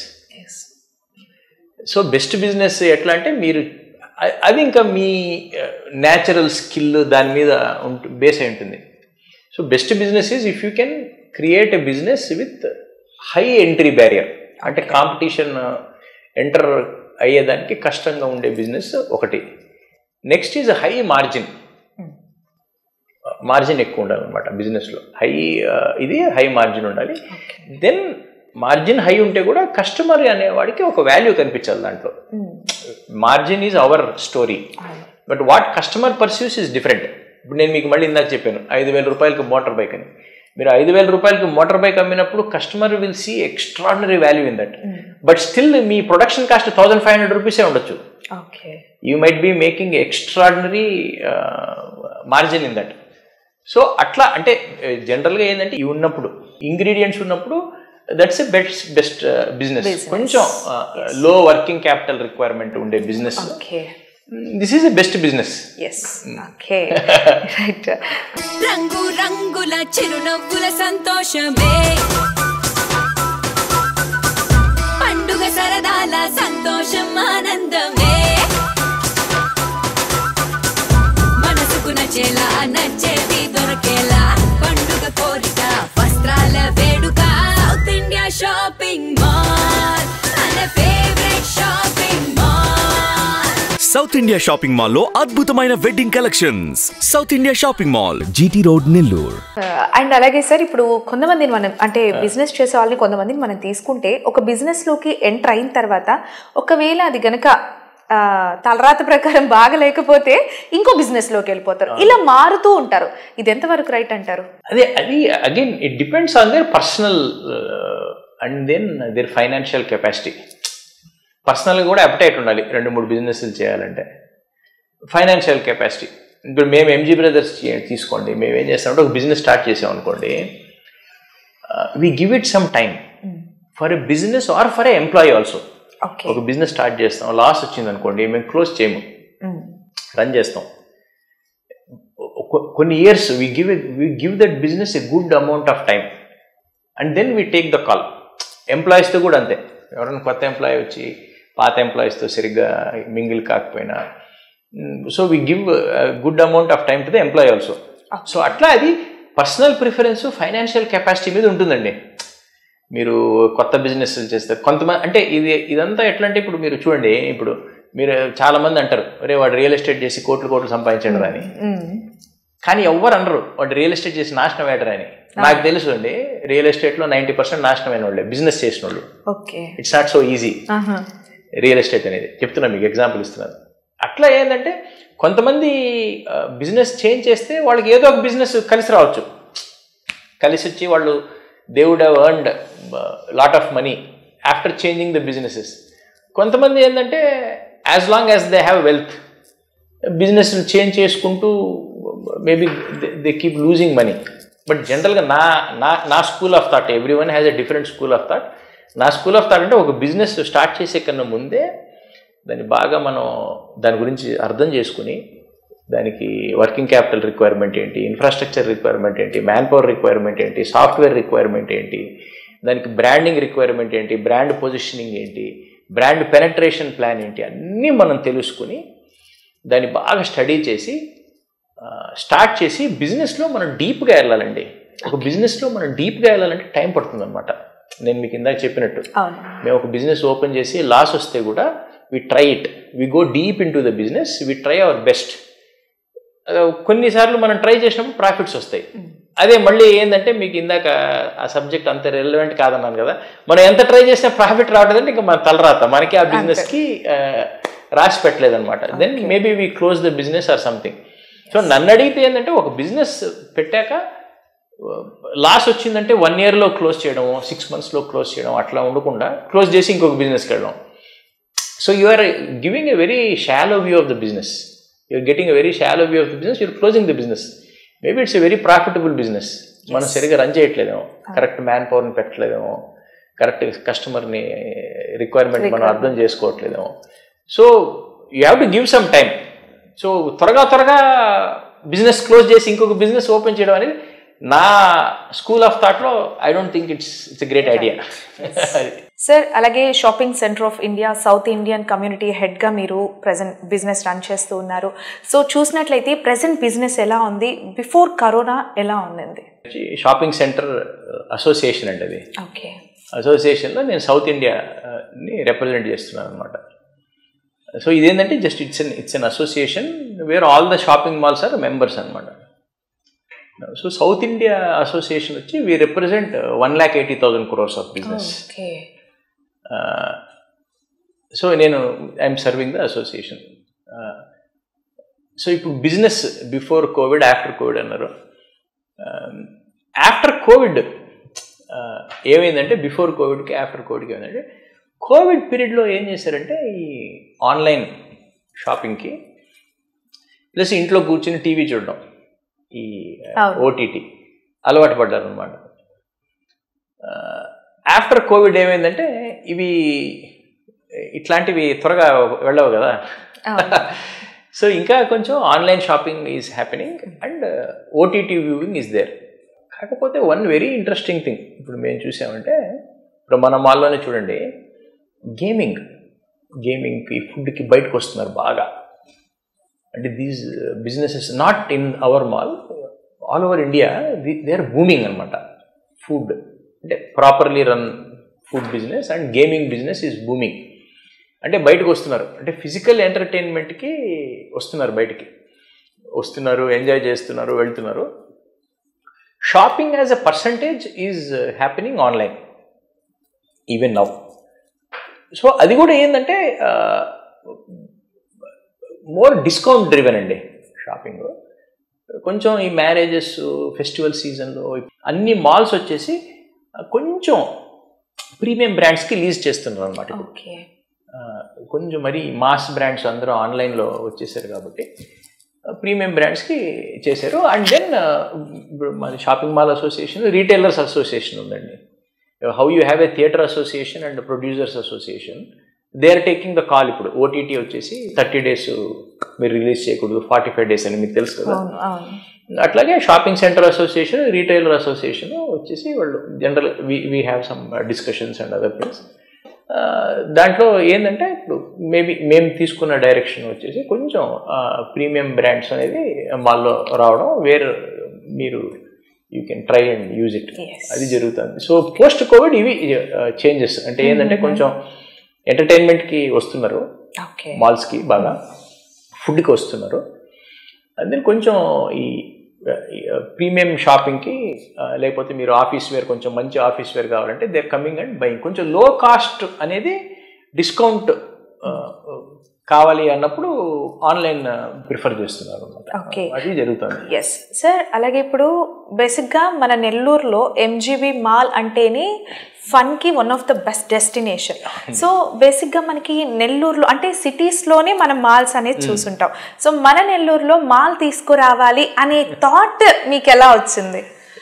so best business ఎట్లా అంటే మీరు అ- అది ఇంకా మీ న్యాచురల్ స్కిల్ దాని మీద ఉంటు బేస్ అయి ఉంటుంది so best business is if you can create a business with high entry barrier అంటే కాంపిటీషన్ ఎంటర్ అయ్యేదానికి కష్టంగా ఉండే బిజినెస్ ఒకటి next is high margin margin ఎక్కువ ఉండాలి అనమాట బిజినెస్లో హై ఇది హై మార్జిన్ ఉండాలి దెన్ మార్జిన్ హై ఉంటే కూడా కస్టమర్ అనేవాడికి ఒక వాల్యూ కనిపించాలి దాంట్లో margin is our story but what customer perceives is different ఇప్పుడు నేను మీకు మళ్ళీ ఇందాక చెప్పాను ఐదు వేల రూపాయలకి మోటార్ బైక్ అని మీరు ఐదు వేల రూపాయలకి మోటార్ బైక్ అమ్మినప్పుడు customer will see extraordinary value in that but still మీ production cost thousand five hundred రూపీసే ఉండొచ్చు okay you might be making extraordinary margin in that so అట్లా అంటే జనరల్గా ఏంటంటే ఇవి ఉన్నప్పుడు ఇంగ్రీడియంట్స్ ఉన్నప్పుడు that's a best best business కొంచెం లో వర్కింగ్ క్యాపిటల్ రిక్వైర్మెంట్ ఉండే business okay this is a best business yes okay right రంగు రంగుల చిరునవ్వుల సంతోషమే పండుగ సరదాల సంతోషం ఆనందమే మనసుకు నచ్చేలా నచ్చేది దొరకేలా పండుగ కోరిక వస్త్రాల వేడుక సౌత్ ఇండియా షాపింగ్ మాల్ మన favourite shopping mall South India shopping mall లో అద్భుతమైన wedding collections South India shopping mall GT road Nellore and అలాగే సార్ ఇప్పుడు కొంతమందిని మనం అంటే బిజినెస్ చేసే వాళ్ళని కొంతమందిని మనం తీసుకుంటే ఒక business లోకి ఎంటర్ అయిన తర్వాత ఒకవేళ అది గనక ఆ, తలరాత ప్రకారం బాగా లేకపోతే ఇంకో business లోకి వెళ్ళిపోతారు ఇలా మారుతూ ఉంటారు ఇది ఎంతవరకు రైట్ అంటారు అదే అది again it depends on their personal and then their financial capacity పర్సనల్గా కూడా అప్టైట్ ఉండాలి రెండు మూడు బిజినెస్లు చేయాలంటే ఫైనాన్షియల్ కెపాసిటీ ఇప్పుడు మేము ఎంజీ బ్రదర్స్ తీసుకోండి మేము ఏం చేస్తామంటే ఒక బిజినెస్ స్టార్ట్ చేసాం అనుకోండి we give it some time for a business or for a employee also okay ఒక బిజినెస్ స్టార్ట్ చేస్తాం లాస్ వచ్చింది అనుకోండి మేము క్లోజ్ చేయము రన్ చేస్తాం కొ- కొన్ని years we give we give that business a good amount of time and then we take the call ఎంప్లాయీస్తో కూడా అంతే ఎవరైనా కొత్త ఎంప్లాయీ వచ్చి పాత ఎంప్లాయీస్తో సరిగ్గా మింగిల్ కాకపోయినా so we give good amount of time to the employee also so అట్లా అది పర్సనల్ ప్రిఫరెన్స్ ఫైనాన్షియల్ కెపాసిటీ మీద ఉంటుందండి మీరు కొత్త బిజినెస్ చేస్తారు కొంతమంది అంటే ఇది ఇదంతా ఎట్లా అంటే ఇప్పుడు మీరు చూడండి ఇప్పుడు మీరు చాలా మంది అంటారు అరే వాడు రియల్ ఎస్టేట్ చేసి కోట్లు కోట్లు సంపాదించాడు అని కానీ ఎవ్వరు అనరు వాడు రియల్ ఎస్టేట్ చేసి నాశనం అయ్యాడు అని నాకు తెలుసు అండి రియల్ ఎస్టేట్లో నైంటీ పర్సెంట్ నాశనం అయిన వాళ్ళే బిజినెస్ చేసిన వాళ్ళు okay it's not so easy real estate అనేది చెప్తున్నా మీకు ఎగ్జాంపుల్ ఇస్తున్నాను అట్లా ఏంటంటే కొంతమంది బిజినెస్ చేంజ్ చేస్తే వాళ్ళకి ఏదో ఒక బిజినెస్ కలిసి రావచ్చు కలిసి వచ్చి వాళ్ళు they would have earned lot of money after changing the businesses కొంతమంది ఏంటంటే as long as they have wealth business change చేసుకుంటూ maybe they keep losing money but జనరల్గా నా నా నా school of thought every one has a different school of thought నా school of thought అంటే ఒక బిజినెస్ స్టార్ట్ చేసే కన్నా ముందే దాన్ని బాగా మనం దాని గురించి అర్థం చేసుకుని దానికి వర్కింగ్ క్యాపిటల్ రిక్వైర్మెంట్ ఏంటి ఇన్ఫ్రాస్ట్రక్చర్ రిక్వైర్మెంట్ ఏంటి మ్యాన్ పవర్ రిక్వైర్మెంట్ ఏంటి సాఫ్ట్వేర్ రిక్వైర్మెంట్ ఏంటి దానికి బ్రాండింగ్ రిక్వైర్మెంట్ ఏంటి బ్రాండ్ పొజిషనింగ్ ఏంటి బ్రాండ్ పెనట్రేషన్ ప్లాన్ ఏంటి అన్నీ మనం తెలుసుకుని దాన్ని బాగా స్టడీ చేసి స్టార్ట్ చేసి బిజినెస్లో మనం డీప్గా వెళ్ళాలండి ఒక బిజినెస్లో మనం డీప్గా వెళ్ళాలంటే టైం పడుతుంది అనమాట నేను మీకు ఇందాక చెప్పినట్టు అవును మేము ఒక బిజినెస్ ఓపెన్ చేసి లాస్ వస్తే కూడా we try it we go deep into the business we try our best కొన్నిసార్లు మనం ట్రై చేసినప్పుడు ప్రాఫిట్స్ వస్తాయి అదే మళ్ళీ ఏంటంటే మీకు ఇందాక ఆ సబ్జెక్ట్ అంత రెలవెంట్ కాదన్నాను కదా మనం ఎంత ట్రై చేసినా ప్రాఫిట్ రావట్లేదంటే ఇంకా మన తలరాత మనకి ఆ బిజినెస్కి రాసి పెట్టలేదన్నమాట then maybe we close the business or something so నన్ను అడిగితే ఏంటంటే ఒక బిజినెస్ పెట్టాక లాస్ వచ్చిందంటే వన్ ఇయర్లో క్లోజ్ చేయడం సిక్స్ మంత్స్లో క్లోజ్ చేయడం అట్లా ఉండకుండా క్లోజ్ చేసి ఇంకొక బిజినెస్కి వెళ్ళడం so you are giving a very shallow view of the business you're getting a very shallow view of the business you're closing the business maybe it's a very profitable business మనం సరిగ్గా run చేయట్లేదేమో correct man పవర్ని పెట్టలేదేమో correct కస్టమర్ని requirement మనం అర్థం చేసుకోవట్లేదేమో so you have to give some time so త్వరగా త్వరగా business close చేసి ఇంకొక బిజినెస్ ఓపెన్ చేయడం అనేది నా స్కూల్ ఆఫ్ థాట్లో I don't think it's it's a great idea sir అలాగే shopping centre of India South Indian community హెడ్గా మీరు ప్రజెంట్ బిజినెస్ రన్ చేస్తూ ఉన్నారు సో చూసినట్లయితే ప్రజెంట్ బిజినెస్ ఎలా ఉంది బిఫోర్ కరోనా ఎలా ఉందండి షాపింగ్ సెంటర్ అసోసియేషన్ అండి అది ఓకే అసోసియేషన్లో నేను సౌత్ ఇండియాని రిప్రజెంట్ చేస్తున్నాను అనమాట సో ఇదేంటంటే just it's an it's an association where all the shopping malls are members అనమాట సో సౌత్ ఇండియా అసోసియేషన్ వచ్చి we represent one lakh eighty thousand crores of business okay so నేను I'm serving the association so ఇప్పుడు business before Covid after Covid అన్నారు after Covid ఏమైందంటే before కోవిడ్కి ఆఫ్టర్ కోవిడ్కి ఏమైందంటే కోవిడ్ పీరియడ్లో ఏం చేశారంటే ఈ ఆన్లైన్ షాపింగ్కి ప్లస్ ఇంట్లో కూర్చుని టీవీ చూడడం ఈ అవును. ఓటీటీ అలవాటు పడ్డారు అనమాట ఆఫ్టర్ కోవిడ్ ఏమైందంటే ఇవి ఇట్లాంటివి త్వరగా వెళ్ళవు కదా సో ఇంకా కొంచెం online shopping is happening and OTT viewing is there కాకపోతే వన్ వెరీ ఇంట్రెస్టింగ్ థింగ్ ఇప్పుడు మేము చూసామంటే ఇప్పుడు మన మాల్లోనే చూడండి గేమింగ్ గేమింగ్కి ఫుడ్కి బయటకు వస్తున్నారు బాగా అంటే these businesses not in our mall all over India they are booming అనమాట ఫుడ్ అంటే properly run food business and gaming business is booming అంటే బయటకు వస్తున్నారు అంటే ఫిజికల్ ఎంటర్టైన్మెంట్కి వస్తున్నారు బయటికి వస్తున్నారు ఎంజాయ్ చేస్తున్నారు వెళ్తున్నారు shopping as a percentage is happening online even now so అది కూడా ఏంటంటే మోర్ డిస్కౌంట్ డ్రివెన్ అండి షాపింగ్ కొంచెం ఈ మ్యారేజెస్ ఫెస్టివల్ సీజన్లో అన్ని మాల్స్ వచ్చేసి ఆ, కొంచెం ప్రీమియం బ్రాండ్స్కి లీజ్ చేస్తున్నారు అనమాట ఓకే కొంచెం మరి మాస్ బ్రాండ్స్ అందరూ ఆన్లైన్లో వచ్చేసారు కాబట్టి ప్రీమియం బ్రాండ్స్కి చేశారు అండ్ దెన్ ఇప్పుడు మన shopping mall association retailers association ఉందండి how you have a theatre association and producers association they are taking the call ఇప్పుడు ఓటీటీ వచ్చేసి థర్టీ డేస్ మీరు రిలీజ్ చేయకూడదు ఫార్టీ ఫైవ్ డేస్ అని మీకు తెలుసు కదా అవును అవును అట్లాగే shopping centre association retailer association వచ్చేసి వాళ్ళు general we we have some discussions and other things దాంట్లో ఏంటంటే ఇప్పుడు మేబీ మేము తీసుకున్న డైరెక్షన్ వచ్చేసి కొంచెం ప్రీమియం బ్రాండ్స్ అనేది మాల్లో రావడం వేర్ మీరు you can try and use it Yes. అది జరుగుతుంది సో పోస్ట్ కోవిడ్ ఇవి చేంజెస్ అంటే ఏంటంటే కొంచెం ఎంటర్టైన్మెంట్కి వస్తున్నారు ఓకే మాల్స్కి బాగా ఫుడ్కి వస్తున్నారు అందులో కొంచెం ఈ ప్రీమియం షాపింగ్కి లేకపోతే మీరు ఆఫీస్ వేర్ కొంచెం మంచి ఆఫీస్ వేర్ కావాలంటే దే కమింగ్ అండ్ బయింగ్ కొంచెం లో కాస్ట్ అనేది డిస్కౌంట్ కావాలి అన్నప్పుడు ఆన్లైన్ ప్రిఫర్ చేస్తున్నారు అన్నమాట Okay. అది జరుగుతుంది ఎస్ సార్ అలాగే ఇప్పుడు బేసిక్గా మన నెల్లూరులో ఎంజీబీ మాల్ అంటేనే ఫన్కి one of the best destination so బేసిక్గా మనకి నెల్లూరులో అంటే సిటీస్లోనే మనం మాల్స్ అనేది చూసుంటాం సో మన నెల్లూరులో మాల్ తీసుకురావాలి అనే థాట్ మీకు ఎలా వచ్చింది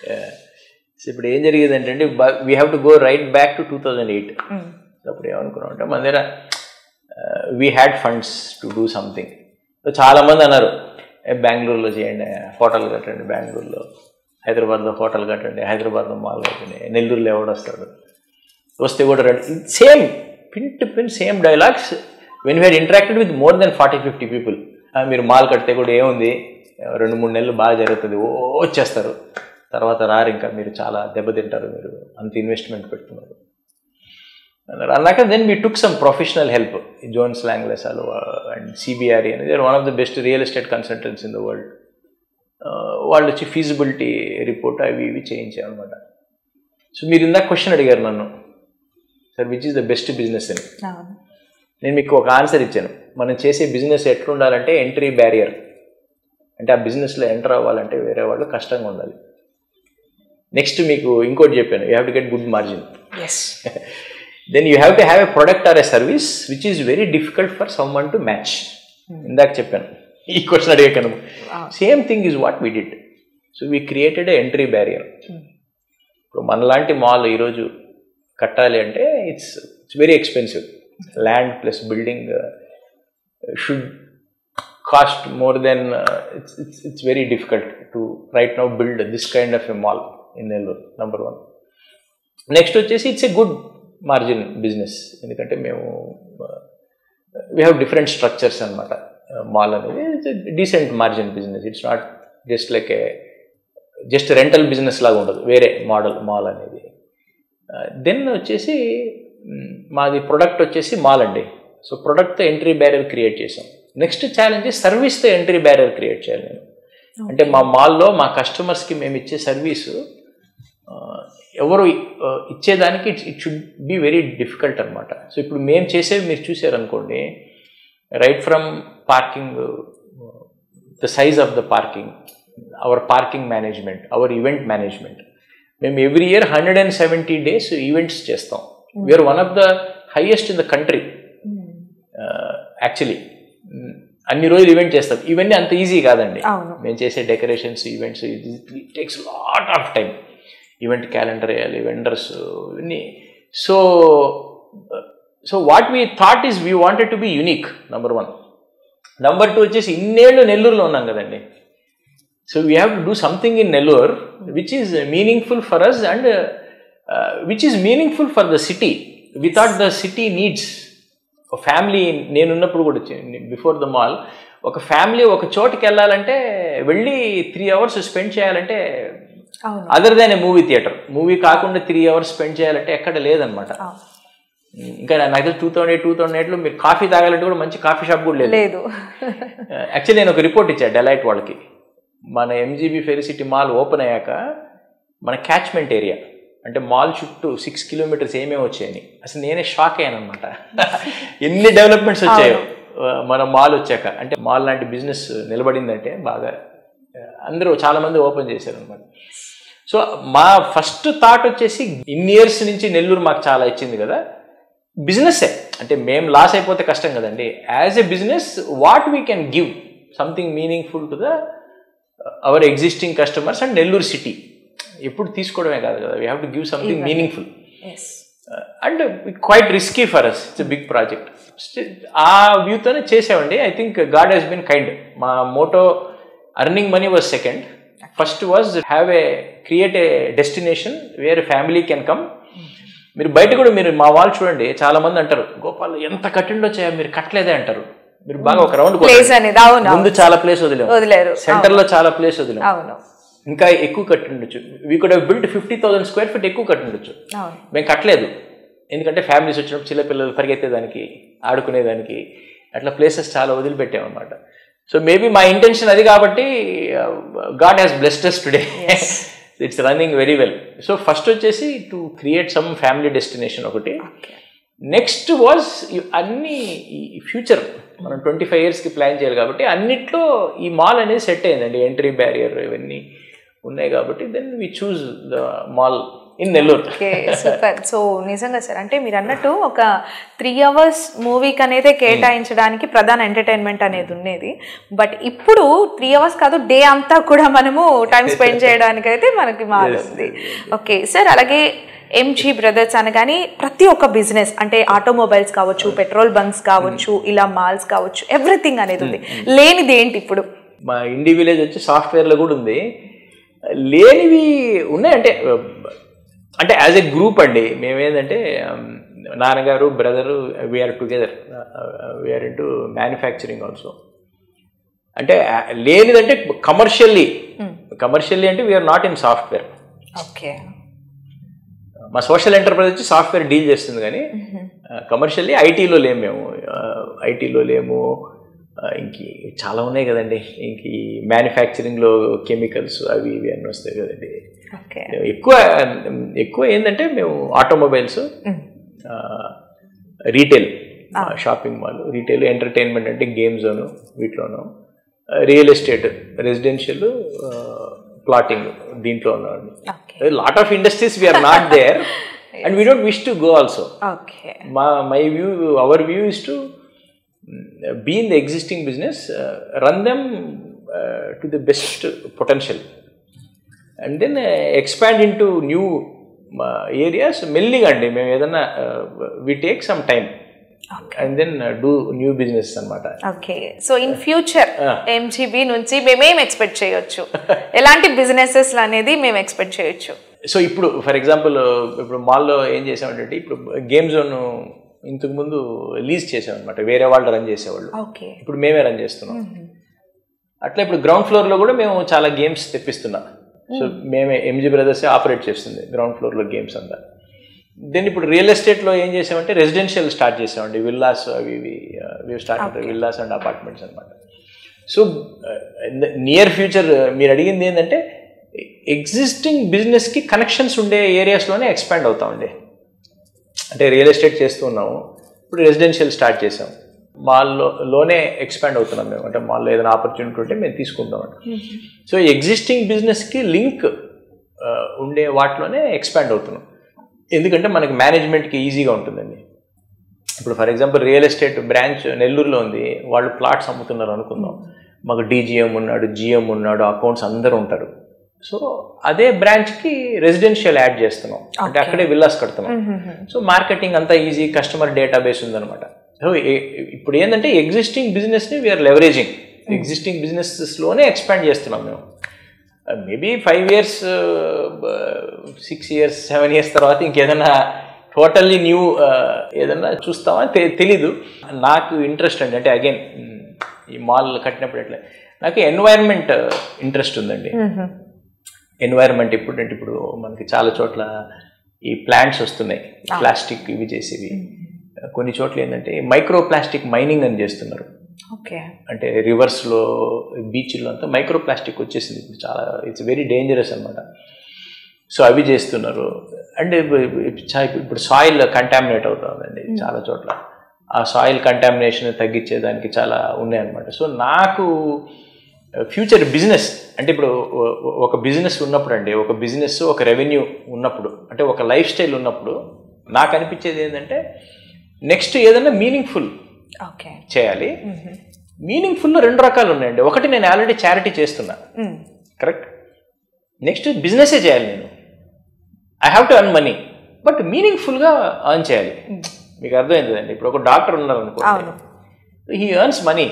సో ఇప్పుడు ఏం జరిగేది అంటే we have to go right back to two thousand eight అప్పుడు ఏమనుకున్నాం అంటే మన దగ్గర we had funds to do something చాలామంది అన్నారు "ఏ, బెంగళూరులో చేయండి హోటల్ కట్టండి బెంగళూరులో హైదరాబాద్లో హోటల్ కట్టండి హైదరాబాద్లో మాల్ కట్టండి నెల్లూరులో ఎవడొస్తాడు వస్తే కూడా రండి same pin to pin same dialogues when we interacted with more than forty fifty people మీరు మాల్ కడితే కూడా ఏముంది రెండు మూడు నెలలు బాగా జరుగుతుంది ఓ వచ్చేస్తారు తర్వాత రారు ఇంకా మీరు చాలా దెబ్బతింటారు మీరు అంత ఇన్వెస్ట్మెంట్ పెడుతున్నారు అన్నారు అన్నాక then we took some professional help Jones Lang LaSalle and CBRE అనేది one of the best real estate consultants in the world వాళ్ళు వచ్చి ఫీజిబిలిటీ రిపోర్ట్ అవి ఇవి చేయించామన్నమాట సో మీరు ఇందాక క్వశ్చన్ అడిగారు నన్ను sir which is the best business అని అవును నేను మీకు ఒక ఆన్సర్ ఇచ్చాను మనం చేసే బిజినెస్ ఎట్లుండాలంటే ఎంట్రీ బ్యారియర్ అంటే ఆ బిజినెస్లో ఎంటర్ అవ్వాలంటే వేరే వాళ్ళు కష్టంగా ఉండాలి నెక్స్ట్ మీకు ఇంకోటి చెప్పాను you have to get good margins then you have to have a product or a service which is very difficult for someone to match ఇందాక చెప్పాను ఈ క్వశ్చన్ అడిగాను same thing is what we did so we created a entry barrier ఇప్పుడు మనలాంటి mall ఈరోజు కట్టాలి అంటే it's it's very expensive land plus building should cost more then it's it's it's very difficult to right now build this kind of a mall in Nellore number one next వచ్చేసి it's a good margin business ఎందుకంటే మేము we have different structures అనమాట mall అనేది it's decent margin business it's not just like a just rental business లాగా ఉండదు వేరే model mall అనేది then వచ్చేసి మ్, మాది ప్రొడక్ట్ వచ్చేసి మాల్ అండి సో ప్రొడక్ట్తో ఎంట్రీ బ్యారియర్ క్రియేట్ చేసాం నెక్స్ట్ ఛాలెంజ్ సర్వీస్తో ఎంట్రీ బ్యారియర్ క్రియేట్ చేయాలి నేను అంటే మా మాల్లో మా కస్టమర్స్కి మేము ఇచ్చే సర్వీసు ఆ, ఎవరు ఆ, ఇచ్చేదానికి it should be very difficult అనమాట సో ఇప్పుడు మేము చేసేవి మీరు చూసారనుకోండి right from parking the size of the parking our parking management our event management మేము every year hundred and seventy days events చేస్తాం we're one of the highest in the country actually అన్ని రోజులు event చేస్తాం ఇవన్నీ అంత easy కాదండి అవును. మేము చేసే decorations events it takes lot of time event calendar వేయాలి వెండర్స్ ఇవన్నీ so so what we thought is we wanted to be unique number one number two వచ్చేసి ఇన్నేళ్ళు నెల్లూరులో ఉన్నాం కదండి so we have to do something in Nellore which is meaningful for us and which is meaningful for the city without the city needs ఒక family నేనున్నప్పుడు కూడా before the mall ఒక family ఒక చోటుకి వెళ్ళాలంటే వెళ్ళి త్రీ అవర్స్ స్పెండ్ చేయాలంటే అవును other than a movie theatre movie కాకుండా త్రీ అవర్స్ స్పెండ్ చేయాలంటే ఎక్కడ లేదనమాట అవును. ఇంకా నాకు two thousand eight two thousand ఎయిట్లో మీరు కాఫీ తాగాలంటే కూడా మంచి కాఫీ షాప్ కూడా లేదు లేదు యాక్చువల్లీ నేను ఒక రిపోర్ట్ ఇచ్చాను డెలైట్ వాళ్ళకి మన ఎంజీబీ ఫెరిసిటీ మాల్ ఓపెన్ అయ్యాక మన క్యాచ్మెంట్ ఏరియా అంటే మాల్ చుట్టూ సిక్స్ కిలోమీటర్స్ ఏమేమి వచ్చాయని అసలు నేనే షాక్ అయ్యాను అనమాట ఎన్ని డెవలప్మెంట్స్ వచ్చాయో ఆ, మన మాల్ వచ్చాక అంటే మాల్ లాంటి బిజినెస్ నిలబడిందంటే బాగా ఆ, అందరూ చాలా మంది ఓపెన్ చేశారు అనమాట సో మా ఫస్ట్ థాట్ వచ్చేసి ఇన్ని ఇయర్స్ నుంచి నెల్లూరు మాకు చాలా ఇచ్చింది కదా బిజినెస్సే అంటే మేము లాస్ అయిపోతే కష్టం కదండి as a business what we can give something meaningful to the our existing customers and Nellore city ఎప్పుడు తీసుకోవడమే కాదు కదా we have to give something meaningful yes and quite risky for us it's big project ఆ వ్యూతోనే చేసామండి I think God he's been kind మా motto earning money was second first was have a create a destination where family can come మీరు బయట కూడా మీరు మా వాళ్ళు చూడండి చాలా మంది అంటారు గోపాల్ ఎంత కట్టిండొచ్చాయా మీరు కట్టలేదే అంటారు మీరు బాగా ఒక రౌండ్ ప్లేస్ అనేది అవును ముందు చాలా ప్లేస్ వదిలేం వదిలేరు సెంటర్ లో చాలా ప్లేస్ వదిలేం అవును ఇంకా ఎక్కువ కట్టిండొచ్చు we could build fifty thousand square feet ఎక్కువ కట్టిండొచ్చు అవును మేము కట్టలేదు ఎందుకంటే ఫ్యామిలీస్ వచ్చినప్పుడు చిన్నపిల్లలు పరిగెత్తేదానికి ఆడుకునేదానికి అట్లా ప్లేసెస్ చాలా వదిలిపెట్టామన్నమాట సో మేబీ మా ఇంటెన్షన్ అది కాబట్టి God has blessed us today it's running very well so first వచ్చేసి to create some family destination ఒకటి నెక్స్ట్ వాజ్ అన్ని ఈ ఫ్యూచర్ మనం ట్వంటీ ఫైవ్ ఇయర్స్కి ప్లాన్ చేయాలి కాబట్టి అన్నిట్లో ఈ మాల్ అనేది సెట్ అయిందండి ఎంట్రీ బ్యారియర్ ఇవన్నీ ఉన్నాయి కాబట్టి then we choose the mall in Nellore okay super so నిజంగా సార్ అంటే మీరు అన్నట్టు ఒక త్రీ అవర్స్ మూవీకి అనేది కేటాయించడానికి ప్రధాన ఎంటర్టైన్మెంట్ అనేది ఉండేది బట్ ఇప్పుడు త్రీ అవర్స్ కాదు డే అంతా కూడా మనము టైం స్పెండ్ చేయడానికి అయితే మనకి మారుతుంది ఓకే సార్ అలాగే ఎంజీ బ్రదర్స్ అనగానే ప్రతి ఒక్క బిజినెస్ అంటే ఆటోమొబైల్స్ కావచ్చు పెట్రోల్ బంక్స్ కావచ్చు ఇలా మాల్స్ కావచ్చు ఎవ్రీథింగ్ అనేది ఉంది లేనిది ఏంటి ఇప్పుడు మా ఇండి విలేజ్ వచ్చి సాఫ్ట్వేర్లో కూడా ఉంది లేనివి ఉన్నాయి అంటే అంటే యాజ్ ఎ గ్రూప్ అండి మేమేంటంటే um, నాన్నగారు brother we're together we're into manufacturing also అంటే uh, లేనిదంటే కమర్షియల్లీ కమర్షియల్లీ అంటే we're not in software okay మా సోషల్ ఎంటర్ప్రైజ్ వచ్చి సాఫ్ట్వేర్ డీల్ చేస్తుంది కానీ కమర్షియల్లీ ఐటీలో లేము మేము ఐటీలో లేము ఆ, ఇంక చాలా ఉన్నాయి కదండి ఇంక మ్యానుఫ్యాక్చరింగ్లో కెమికల్స్ అవి ఇవి అన్నీ వస్తాయి కదండి ఓకే ఎక్కువ ఎక్కువ ఏంటంటే మేము automobiles retail shopping mall retail entertainment అంటే గేమ్ జోన్ వీటిలోను రియల్ ఎస్టేట్ రెసిడెన్షియల్ ప్లాటింగ్ దీంట్లో ఉన్నామండి okay lot of industries we're not there and we don't wish to go also okay మా my view our view is to be in the existing business run them to the best potential and then expand in to new areas మెల్లిగా అండి మేము ఏదన్నా we take some time and then do new business అనమాట okay so in future Ah. MGB నుంచి మేమేం expect చేయొచ్చు ఎలాంటి businesses అనేది మేము ఎక్స్పెక్ట్ చేయొచ్చు సో ఇప్పుడు ఫర్ ఎగ్జాంపుల్ ఇప్పుడు మాల్లో ఏం చేసామంటే ఇప్పుడు గేమ్ జోన్ ఇంతకు ముందు లీజ్ చేసామన్నమాట వేరే వాళ్ళు రన్ చేసేవాళ్ళు ఓకే ఇప్పుడు మేమే రన్ చేస్తున్నాం అట్లా ఇప్పుడు గ్రౌండ్ ఫ్లోర్లో కూడా మేము చాలా గేమ్స్ తెప్పిస్తున్నాం సో మేమే ఎంజీ బ్రదర్సే ఆపరేట్ చేస్తుంది గ్రౌండ్ ఫ్లోర్లో గేమ్స్ అంతా దెన్ ఇప్పుడు రియల్ ఎస్టేట్లో ఏం చేసామంటే రెసిడెన్షియల్ స్టార్ట్ చేసామండి విల్లాస్ అవి ఇవి we start villas and apartments అనమాట సో నియర్ ఫ్యూచర్ మీరు అడిగింది ఏంటంటే ఎగ్జిస్టింగ్ బిజినెస్కి కనెక్షన్స్ ఉండే ఏరియాస్లోనే ఎక్స్పాండ్ అవుతామండి అంటే రియల్ ఎస్టేట్ చేస్తూ ఉన్నాము ఇప్పుడు రెసిడెన్షియల్ స్టార్ట్ చేసాం మాల్లో లోనే ఎక్స్పాండ్ అవుతున్నాం మేము అంటే మాల్లో ఏదైనా ఆపర్చునిటీ ఉంటే మేము తీసుకుంటాం సో ఎగ్జిస్టింగ్ బిజినెస్కి లింక్ ఉండే వాటిలోనే ఎక్స్పాండ్ అవుతున్నాం ఎందుకంటే మనకి మేనేజ్మెంట్కి ఈజీగా ఉంటుందండి ఇప్పుడు for example real estate branch నెల్లూరులో ఉంది వాళ్ళు ప్లాట్స్ అమ్ముతున్నారు అనుకుందాం మాకు డీజీఎం ఉన్నాడు జిఎం ఉన్నాడు అకౌంట్స్ అందరూ ఉంటారు సో అదే బ్రాంచ్కి రెసిడెన్షియల్ యాడ్ చేస్తున్నాం అంటే అక్కడే విల్లాస్ కడుతున్నాం సో మార్కెటింగ్ అంతా ఈజీ కస్టమర్ డేటాబేస్ ఉందన్నమాట సో ఏ- ఇప్పుడు ఏంటంటే ఎగ్జిస్టింగ్ బిజినెస్ని వీఆర్ లెవరేజింగ్ ఎగ్జిస్టింగ్ బిజినెసెస్లోనే ఎక్స్పాండ్ చేస్తున్నాం మేము maybe five years six years seven years తర్వాత ఇంకేదైనా టోటల్లీ న్యూ ఏదైనా చూస్తామా తె తెలీదు నాకు ఇంట్రెస్ట్ అండి అంటే అగైన్ ఈ మాల్ కట్టినప్పుడు ఎట్లా నాకు ఎన్వైరన్మెంట్ ఇంట్రెస్ట్ ఉందండి ఎన్వైరన్మెంట్ ఇప్పుడు అంటే ఇప్పుడు మనకి చాలా చోట్ల ఈ ప్లాంట్స్ వస్తున్నాయి ప్లాస్టిక్ ఇవి చేసేవి కొన్ని చోట్ల ఏంటంటే మైక్రో ప్లాస్టిక్ మైనింగ్ అని చేస్తున్నారు ఓకే అంటే రివర్స్లో బీచ్లో అంతా మైక్రో ప్లాస్టిక్ వచ్చేసింది ఇప్పుడు చాలా ఇట్స్ వెరీ డేంజరస్ అనమాట సో అవి చేస్తున్నారు అంటే ఇప్పుడు సాయిల్ కంటామినేట్ అవుతుందండి చాలా చోట్ల ఆ సాయిల్ కంటామినేషన్ తగ్గించేదానికి చాలా ఉన్నాయన్నమాట సో నాకు ఫ్యూచర్ బిజినెస్ అంటే ఇప్పుడు ఒ- ఒ- ఒక బిజినెస్ ఉన్నప్పుడు అండి ఒక బిజినెస్ ఒక రెవెన్యూ ఉన్నప్పుడు అంటే ఒక లైఫ్ స్టైల్ ఉన్నప్పుడు నాకు అనిపించేది ఏంటంటే నెక్స్ట్ ఏదైనా మీనింగ్ఫుల్ ఓకే చేయాలి మీనింగ్ఫుల్లో రెండు రకాలు ఉన్నాయండి ఒకటి నేను ఆల్రెడీ చారిటీ చేస్తున్నా కరెక్ట్ నెక్స్ట్ బిజినెసే చేయాలి నేను I have to earn money but మీనింగ్ఫుల్గా అర్న్ చేయాలి మీకు అర్థమైందండి ఇప్పుడు ఒక డాక్టర్ ఉన్నారు అనుకో అవును. He earns money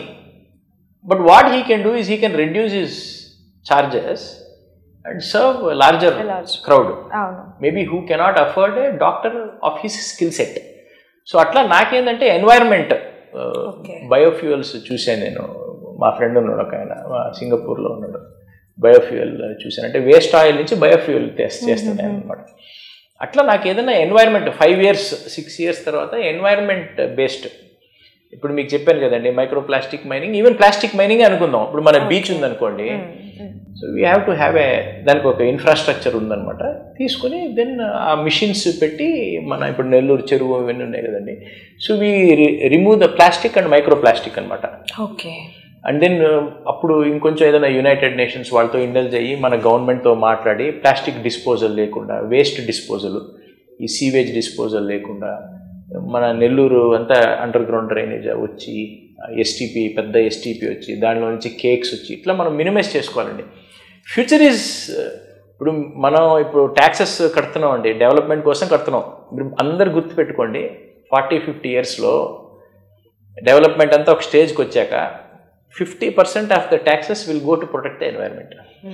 but what he can do is he can reduce his charges and serve larger Large. Crowd అవును maybe who cannot afford a doctor of his skill set so అట్లా నాకేంటంటే environment Okay. Biofuels చూశాను నేను మా friend ఉన్నాడు ఒక ఆయన మా సింగపూర్లో ఉన్నాడు బయోఫ్యూయల్ చూశాను అంటే వేస్ట్ ఆయిల్ నుంచి బయోఫ్యూయల్ టెస్ట్ చేస్తున్నాను అనమాట అట్లా నాకు ఏదైనా environment five years six years తర్వాత ఎన్వైరన్మెంట్ బేస్డ్ ఇప్పుడు మీకు చెప్పాను కదండి micro plastic mining even plastic mining అనుకుందాం ఇప్పుడు మన బీచ్ ఉందనుకోండి so we have to have a దానికి ఒక ఇన్ఫ్రాస్ట్రక్చర్ ఉందన్నమాట తీసుకుని దెన్ ఆ మిషన్స్ పెట్టి మన ఇప్పుడు నెల్లూరు చెరువు ఇవన్నీ ఉన్నాయి కదండి so we remove the plastic and micro plastic అనమాట ఓకే అండ్ దెన్ ఇంకొంచెం ఇంకొంచెం ఏదైనా యునైటెడ్ నేషన్స్ వాళ్ళతో ఇండల్జ్ అయ్యి మన గవర్నమెంట్తో మాట్లాడి ప్లాస్టిక్ డిస్పోజల్ లేకుండా వేస్ట్ డిస్పోజల్ ఈ సీవేజ్ డిస్పోజల్ లేకుండా మన నెల్లూరు అంతా అండర్ గ్రౌండ్ డ్రైనేజ్ వచ్చి ఎస్టీపీ పెద్ద ఎస్టీపీ వచ్చి దానిలో నుంచి కేక్స్ వచ్చి ఇట్లా మనం మినిమైజ్ చేసుకోవాలండి ఫ్యూచర్ ఈజ్ ఇప్పుడు మనం ఇప్పుడు ట్యాక్సెస్ కడుతున్నాం అండి డెవలప్మెంట్ కోసం కడుతున్నాం ఇప్పుడు అందరు గుర్తుపెట్టుకోండి ఫార్టీ ఫిఫ్టీ ఇయర్స్లో డెవలప్మెంట్ అంతా ఒక స్టేజ్కి వచ్చాక fifty percent of the taxes will go to protect the environment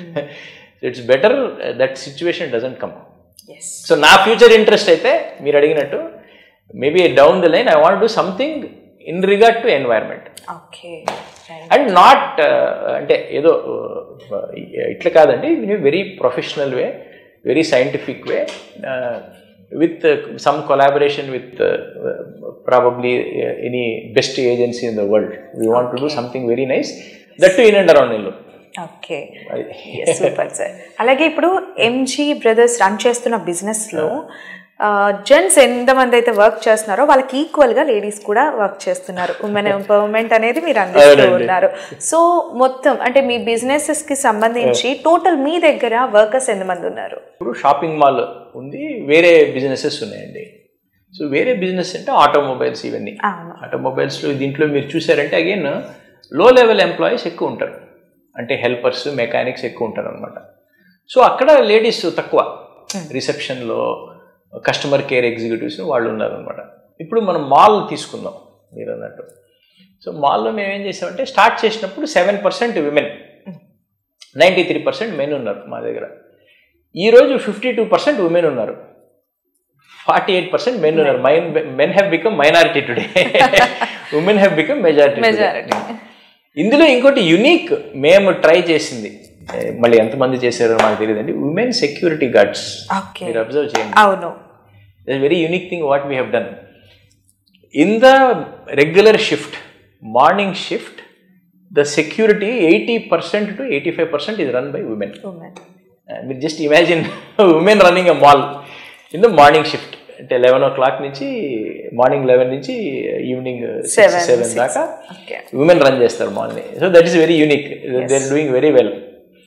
it's better that situation doesn't come yes so నా ఫ్యూచర్ ఇంట్రెస్ట్ అయితే మీరు అడిగినట్టు maybe down the line I want do something in regard to environment okay and not అంటే ఏదో uh, ఇట్లా కాదండి very professional way very scientific way with uh, some collaboration with uh, uh, probably uh, any best agency in the world. We want to do something very nice. That too in and around Nellore. Okay super sir అలాగే ఇప్పుడు MG brothers run చేస్తున్న business లో gents ఎంతమంది అయితే work చేస్తున్నారో వాళ్ళకి equal గా ladies కూడా వర్క్ చేస్తున్నారు ఉమెన్ ఎంపవర్మెంట్ అనేది మీరు అందిస్తూ అవునండి. ఉన్నారు సో మొత్తం అంటే మీ బిజినెసెస్ కి సంబంధించి టోటల్ మీ దగ్గర వర్కర్స్ ఎంతమంది ఉన్నారు ఇప్పుడు షాపింగ్ మాల్ ఉంది వేరే బిజినెసెస్ ఉన్నాయండి సో వేరే బిజినెస్ అంటే ఆటోమొబైల్స్ ఇవన్నీ అవును. ఆటోమొబైల్స్లో దీంట్లో మీరు చూసారంటే అగైన్ లో లెవెల్ ఎంప్లాయీస్ ఎక్కువ ఉంటారు అంటే హెల్పర్స్ మెకానిక్స్ ఎక్కువ ఉంటారు అనమాట సో అక్కడ లేడీస్ తక్కువ రిసెప్షన్లో కస్టమర్ కేర్ ఎగ్జిక్యూటివ్స్ వాళ్ళు ఉన్నారనమాట ఇప్పుడు మనం మాల్ తీసుకుందాం మీరు అన్నట్టు సో మాల్లో మేము ఏం చేసామంటే స్టార్ట్ చేసినప్పుడు seven percent women ninety three percent men ఉన్నారు మా దగ్గర ఈరోజు ఫిఫ్టీ టూ పర్సెంట్ ఉమెన్ ఉన్నారు ఫార్టీ ఎయిట్ పర్సెంట్ మెన్ ఉన్నారు mine men have become minority today women have become majority majority ఇందులో ఇంకోటి యునిక్ మేము ట్రై చేసింది ఏ, మళ్ళీ ఎంతమంది చేశారో నాకు తెలియదండి ఉమెన్ సెక్యూరిటీ గార్డ్స్ ఓకే మీరు అబ్జర్వ్ చేయండి అవును very unique thing what we have done in the regular shift morning shift the security eighty percent to eighty five percent ఇది రన్ బై ఉమెన్ ఉమెన్ మీరు just imagine women running a mall in the morning shift అంటే eleven o'clock నుంచి morning eleven నుంచి evening Seven, seven six. దాకా Okay. Women run చేస్తారు morning so that is very unique they are doing very well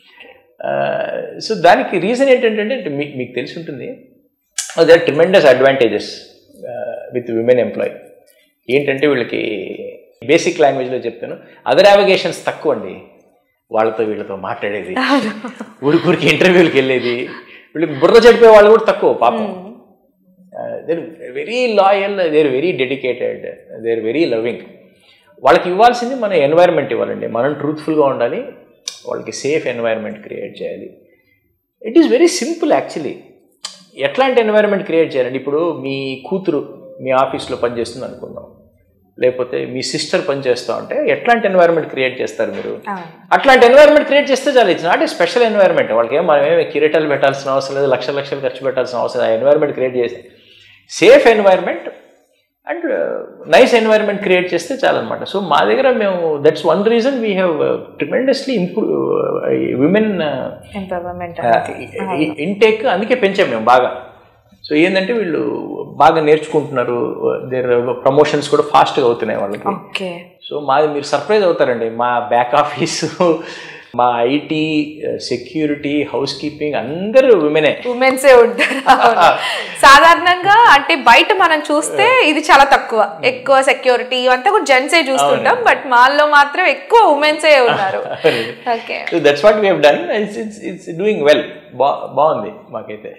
so దానికి reason ఏంటంటే అంటే మీ- మీకు తెలిసి ఉంటుంది they are tremendous advantages with women employ ఏంటంటే వీళ్ళకి బేసిక్ లాంగ్వేజ్లో చెప్తాను అదర్ యావిగేషన్స్ తక్కువ అండి వాళ్ళతో వీళ్ళతో మాట్లాడేది ఊరికూరికి ఇంటర్వ్యూలకు వెళ్ళేది వీళ్ళకి బుర్ర చెడిపోయే వాళ్ళు కూడా తక్కువ పాపం they're very loyal they're very dedicated they're very loving వాళ్ళకి ఇవ్వాల్సింది మన ఎన్వైరన్మెంట్ ఇవ్వాలండి మనం ట్రూత్ఫుల్గా ఉండాలి వాళ్ళకి సేఫ్ ఎన్వైరన్మెంట్ క్రియేట్ చేయాలి it is very simple actually ఎట్లాంటి ఎన్వైరన్మెంట్ క్రియేట్ చేయాలండి ఇప్పుడు మీ కూతురు మీ ఆఫీస్లో పనిచేస్తుంది అనుకుందాం లేకపోతే మీ సిస్టర్ పనిచేస్తూ ఉంటే ఎట్లాంటి ఎన్వైరన్మెంట్ క్రియేట్ చేస్తారు మీరు అట్లాంటి ఎన్వైరన్మెంట్ క్రియేట్ చేస్తే చాలు it's not a special environment వాళ్ళకి ఏం మనం ఏమి కిరీటాలు పెట్టాల్సిన అవసరం లేదు లక్షల లక్షలు ఖర్చు పెట్టాల్సిన అవసరం లేదు. ఆ ఎన్వైరన్మెంట్ క్రియేట్ చేస్తే safe environment and nice environment create చేస్తే చాలన్నమాట సో మా దగ్గర మేము that's one reason we have tremendously improve women empowerment intake అందుకే పెంచాం మేము బాగా సో ఏంటంటే వీళ్ళు బాగా నేర్చుకుంటున్నారు దేర్ ప్రమోషన్స్ కూడా ఫాస్ట్గా అవుతున్నాయి వాళ్ళకి ఓకే సో మాది మీరు సర్ప్రైజ్ అవుతారండి మా బ్యాక్ ఆఫీసు మా ఐటీ సెక్యూరిటీ హౌస్ కీపింగ్ అందరూ విమెనే ఉమెన్సే ఉంటారు అవును. సాధారణంగా అంటే బయట మనం చూస్తే ఇది చాలా తక్కువ ఎక్కువ సెక్యూరిటీ ఇవంతా కూడా జెంట్సే చూస్తుంటాం బట్ మాల్లో మాత్రం ఎక్కువ ఉమెన్సే ఉన్నారు okay so that's what we have done it's it's it's doing well బా బాగుంది మాకైతే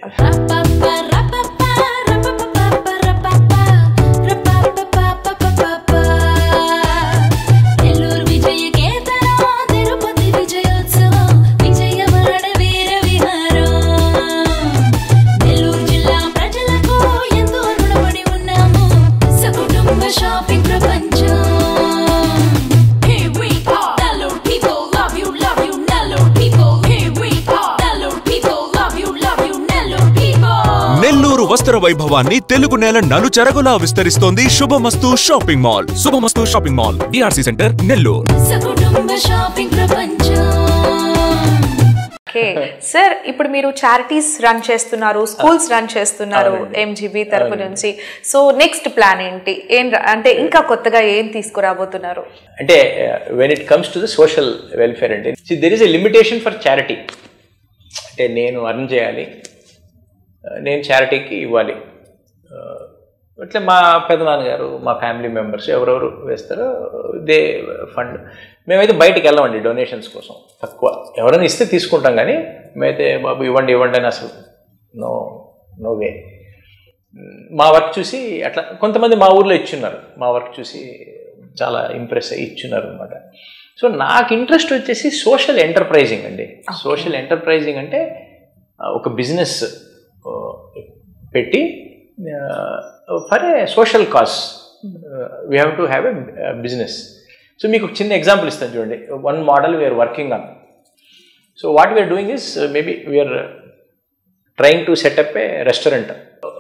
నెల్లూరు విజయ కేతనం తిరుపతి విజయోత్సవం విజయవాడ వీర విహారం నెల్లూరు జిల్లా ప్రజలకు ఎంతో రుణపడి ఉన్నాము సకుటుంబ షాపింగ్ ప్రపంచం Here we are. Nellore people love you, love you, Nellore people. Here we are. Nellore people love you, love you, Nellore people. Nellore వస్త్ర వైభవాన్ని తెలుగు నేల నలుచెరగులా విస్తరిస్తోంది Subhamasthu shopping mall Subhamasthu shopping mall DRC centre Nellore సకుటుంబ షాపింగ్ ప్రపంచం ఓకే సార్ ఇప్పుడు మీరు charities run చేస్తున్నారు స్కూల్స్ రన్ చేస్తున్నారు ఎంజీబీ తరపు నుంచి సో నెక్స్ట్ ప్లాన్ ఏంటి ఏం ర- అంటే ఇంకా కొత్తగా ఏం తీసుకురాబోతున్నారు అంటే when it comes to the social welfare అంటే there is a limitation for charity అంటే నేను అర్న్ చేయాలి uh, నేను చారిటీకి ఇవ్వాలి Uh, అట్లా మా పెదనాన్నగారు మా ఫ్యామిలీ మెంబర్స్ ఎవరెవరు వేస్తారో దే ఫండ్ మేమైతే బయటికి వెళ్ళమండి డొనేషన్స్ కోసం తక్కువ ఎవరైనా ఇస్తే తీసుకుంటాం కానీ మేమైతే బాబు ఇవ్వండి ఇవ్వండి అని అసలు నో నో వే మా వర్క్ చూసి అట్లా కొంతమంది మా ఊర్లో ఇచ్చున్నారు మా వర్క్ చూసి చాలా ఇంప్రెస్ అయ్యి ఇచ్చున్నారు అనమాట సో నాకు ఇంట్రెస్ట్ వచ్చేసి సోషల్ ఎంటర్ప్రైజింగ్ అండి సోషల్ ఎంటర్ప్రైజింగ్ అంటే ఆ, ఒక బిజినెస్ పెట్టి for a social cause we have to have a business so మీకు ఒక చిన్న ఎగ్జాంపుల్ ఇస్తాను చూడండి one model we're working on so what we're doing is maybe we're trying to set up a restaurant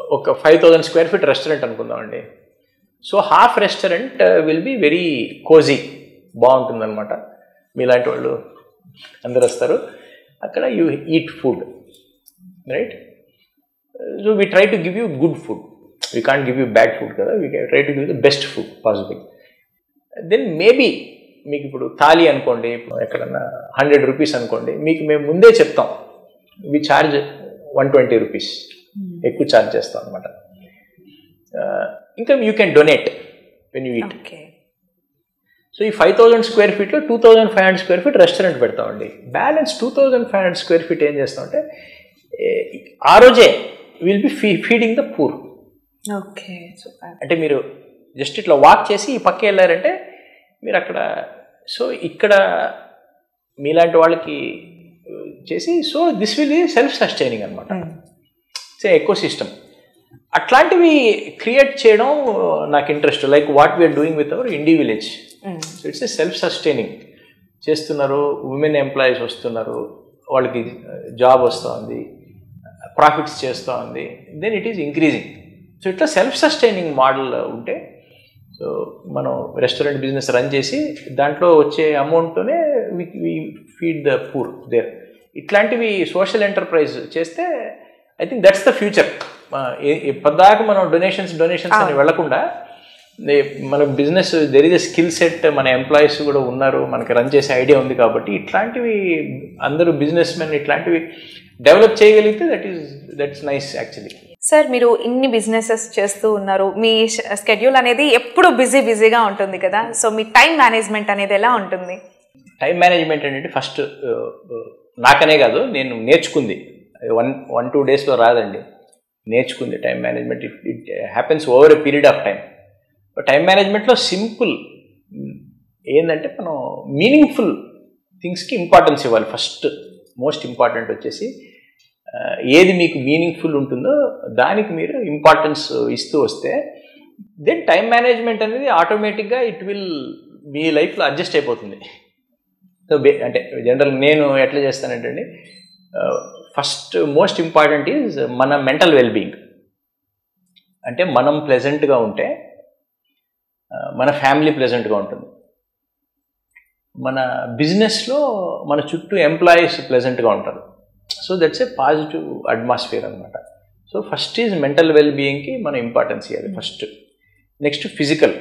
ఒక five thousand square feet restaurant అనుకుందామండి so half restaurant will be very cosy బాగుంటుందన్నమాట మీలాంటి వాళ్ళు అందరు వస్తారు అక్కడ you eat food right so we try to give you good food we can't give you bad food కదా we try to give the best food possible then maybe మీకు ఇప్పుడు థాలీ అనుకోండి ఇప్పుడు ఎక్కడన్నా హండ్రెడ్ రూపీస్ అనుకోండి మీకు మేము ముందే చెప్తాం we charge one twenty rupees ఎక్కువ ఛార్జ్ చేస్తాం అనమాట ఇంకా you can donate when you eat okay so ఈ ఫైవ్ థౌజండ్ స్క్వేర్ ఫీట్లో two thousand five hundred square feet restaurant పెడతామండి balance two thousand five hundred square feet ఏం చేస్తామంటే ఏ, ఆ రోజే విల్ బి ఫీ feeding the poor okay super అంటే మీరు జస్ట్ ఇట్లా వాక్ చేసి ఈ పక్క వెళ్ళారంటే మీరు అక్కడ సో ఇక్కడ మీలాంటి వాళ్ళకి ఆ, చేసి so this will be self sustaining అనమాట ఇట్స్ ఎకో సిస్టమ్ అట్లాంటివి క్రియేట్ చేయడం నాకు interest like what we're doing with our indie village so it's a self sustaining చేస్తున్నారు ఉమెన్ ఎంప్లాయీస్ వస్తున్నారు వాళ్ళకి జాబ్ వస్తుంది ప్రాఫిట్స్ చేస్తూ ఉంది then it is increasing so ఇట్లా సెల్ఫ్ సస్టైనింగ్ మోడల్ ఉంటే సో మనం రెస్టారెంట్ బిజినెస్ రన్ చేసి దాంట్లో వచ్చే అమౌంట్తోనే we feed the poor there ఇట్లాంటివి సోషల్ ఎంటర్ప్రైజ్ చేస్తే I think that's the future ఇప్పటిదాకా మనం డొనేషన్స్ డొనేషన్స్ అని వెళ్లకుండా దే- మన business there is a skill set మన ఎంప్లాయీస్ కూడా ఉన్నారు మనకి రన్ చేసే ఐడియా ఉంది కాబట్టి ఇట్లాంటివి అందరూ బిజినెస్ మెన్ ఇట్లాంటివి డెవలప్ చేయగలిగితే that is that's nice actually sir మీరు ఇన్ని బిజినెసెస్ చేస్తూ ఉన్నారు మీ స్కెడ్యూల్ అనేది ఎప్పుడు బిజీ బిజీగా ఉంటుంది కదా సో మీ టైం మేనేజ్మెంట్ అనేది ఎలా ఉంటుంది టైం మేనేజ్మెంట్ అనేది ఫస్ట్ నాకనే కాదు నేను నేర్చుకుంది వన్ వన్ టూ డేస్లో రాదండి నేర్చుకుంది time management it it happens over a period of time time మేనేజ్మెంట్లో సింపుల్ ఏంటంటే మనం మీనింగ్ఫుల్ థింగ్స్కి ఇంపార్టెన్స్ ఇవ్వాలి ఫస్ట్ మోస్ట్ ఇంపార్టెంట్ వచ్చేసి ఆ, ఏది మీకు మీనింగ్ఫుల్ ఉంటుందో దానికి మీరు ఇంపార్టెన్స్ ఇస్తూ వస్తే దెన్ టైం మేనేజ్మెంట్ అనేది ఆటోమేటిక్గా ఇట్ విల్ మీ లైఫ్లో అడ్జస్ట్ అయిపోతుంది సో బే అంటే జనరల్ నేను ఎట్లా చేస్తానంటే అండి ఫస్ట్ మోస్ట్ ఇంపార్టెంట్ ఈజ్ మన మెంటల్ వెల్బీయింగ్ అంటే మనం ప్లెజెంట్గా ఉంటే ఆ, మన ఫ్యామిలీ ప్లెజెంట్గా ఉంటుంది మన బిజినెస్లో మన చుట్టూ ఎంప్లాయీస్ ప్లెజెంట్గా ఉంటారు so that's a positive atmosphere అనమాట సో ఫస్ట్ ఈజ్ మెంటల్ వెల్ బీయింగ్కి మనం ఇంపార్టెన్స్ ఇవ్వాలి first next physical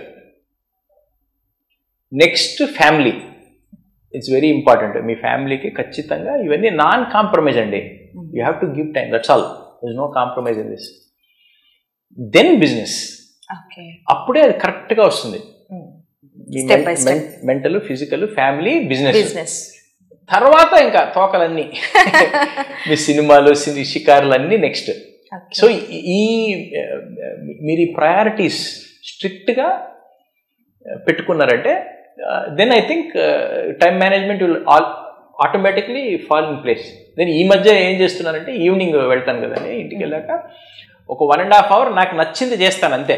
next family it's very important మీ ఫ్యామిలీకి ఖచ్చితంగా ఇవన్నీ నాన్ కాంప్రమైజ్ అండి you have to give time that's all this no compromise in this then business okay అప్పుడే అది కరెక్ట్గా వస్తుంది Step by step. Mental physical family business business తర్వాత ఇంకా తోకలన్నీ మీ సినిమాలు సిని షికారులు అన్నీ నెక్స్ట్ సో ఈ ఆ, మీరు ఈ ప్రయారిటీస్ స్ట్రిక్ట్గా పెట్టుకున్నారంటే then I think time management will all automatically fall in place then ఈ మధ్య ఏం చేస్తున్నానంటే ఈవినింగ్ వెళ్తాను కదండి ఇంటికి వెళ్ళాక ఒక వన్ అండ్ హాఫ్ అవర్ నాకు నచ్చింది చేస్తాను అంతే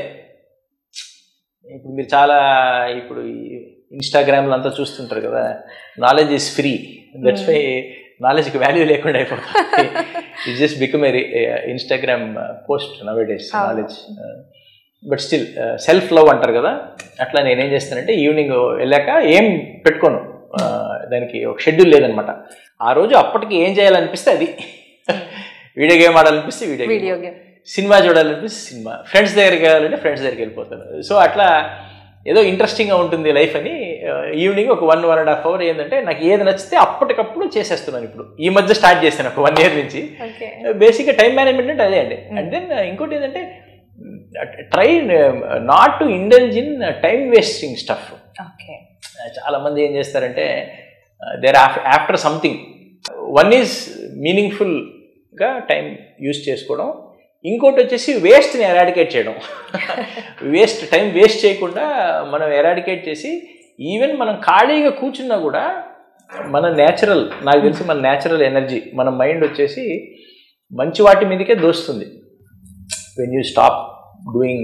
ఇప్పుడు మీరు చాలా ఇప్పుడు ఇన్స్టాగ్రామ్లో అంతా చూస్తుంటారు కదా knowledge is free that's why నాలెడ్జ్కి వాల్యూ లేకుండా అయిపోతుంది it just become a Instagram post nowadays knowledge but still self love అంటారు కదా అట్లా నేనేం చేస్తానంటే ఈవినింగ్ వెళ్ళాక ఏం పెట్టుకోను ఆ, దానికి ఒక షెడ్యూల్ లేదనమాట ఆ రోజు అప్పటికి ఏం చేయాలనిపిస్తే అది వీడియో గేమ్ ఆడాలనిపిస్తే video video game game cinema చూడాలనిపిస్తే సినిమా ఫ్రెండ్స్ దగ్గరికి వెళ్ళాలంటే ఫ్రెండ్స్ దగ్గరికి వెళ్ళిపోతాను సో అట్లా ఏదో ఇంట్రెస్టింగ్గా ఉంటుంది లైఫ్ అని ఈవినింగ్ ఒక one one and half hour ఏంటంటే నాకు ఏది నచ్చితే అప్పటికప్పుడు చేసేస్తున్నాను ఇప్పుడు ఈ మధ్య స్టార్ట్ చేశాను ఒక వన్ ఇయర్ నుంచి ఓకే బేసిక్గా టైం మేనేజ్మెంట్ అంటే అదే అండి అండ్ దెన్ ఇంకోటి ఏంటంటే try not to indulge in time wasting stuff okay చాలా మంది ఏం చేస్తారంటే they're after something one is మీనింగ్ఫుల్గా టైం యూస్ చేసుకోవడం ఇంకోటి వచ్చేసి వేస్ట్ని ఎరాడికేట్ చేయడం వేస్ట్ టైం వేస్ట్ చేయకుండా మనం ఎరాడికేట్ చేసి ఈవెన్ మనం ఖాళీగా కూర్చున్నా కూడా మన న్యాచురల్ నాకు తెలిసి మన న్యాచురల్ ఎనర్జీ మన మైండ్ వచ్చేసి మంచి వాటి మీదకే దోస్తుంది when you stop doing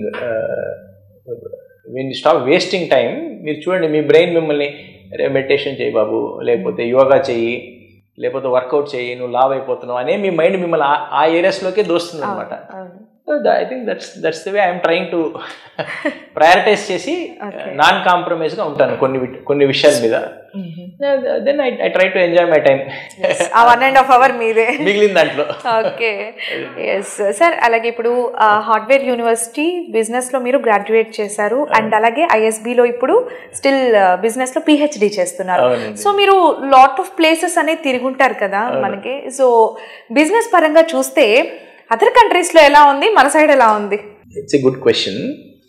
when you stop wasting time మీరు చూడండి మీ బ్రెయిన్ మిమ్మల్ని మెడిటేషన్ చేయి బాబు లేకపోతే యోగా చెయ్యి లేకపోతే వర్కౌట్ చేయి నువ్వు లావ్ అయిపోతున్నావు అనే మీ మైండ్ మిమ్మల్ని ఆ- ఆ ఏరియాస్లోకే దోస్తుంది అనమాట I think that's that's the way I'm trying to prioritize చేసి Okay. నాన్ కాంప్రమైజ్గా ఉంటాను కొన్ని వి- కొన్ని విషయాల మీద then I I try to enjoy my time ఆ వన్ అండ్ హాఫ్ అవర్ మీదే మిగిలిన దాంట్లో ఓకే ఎస్ సార్ అలాగే ఇప్పుడు హార్డ్వేర్ యూనివర్సిటీ బిజినెస్ లో మీరు గ్రాడ్యుయేట్ చేశారు అండ్ అలాగే ISB లో ఇప్పుడు స్టిల్ బిజినెస్ లో పిహెచ్డి చేస్తున్నారు అవునండి. సో మీరు లాట్ ఆఫ్ ప్లేసెస్ అనేది తిరుగుంటారు కదా మనకి సో బిజినెస్ పరంగా చూస్తే అదర్ కంట్రీస్ లో ఎలా ఉంది మన సైడ్ ఎలా ఉంది ఇట్స్ ఎ గుడ్ క్వశ్చన్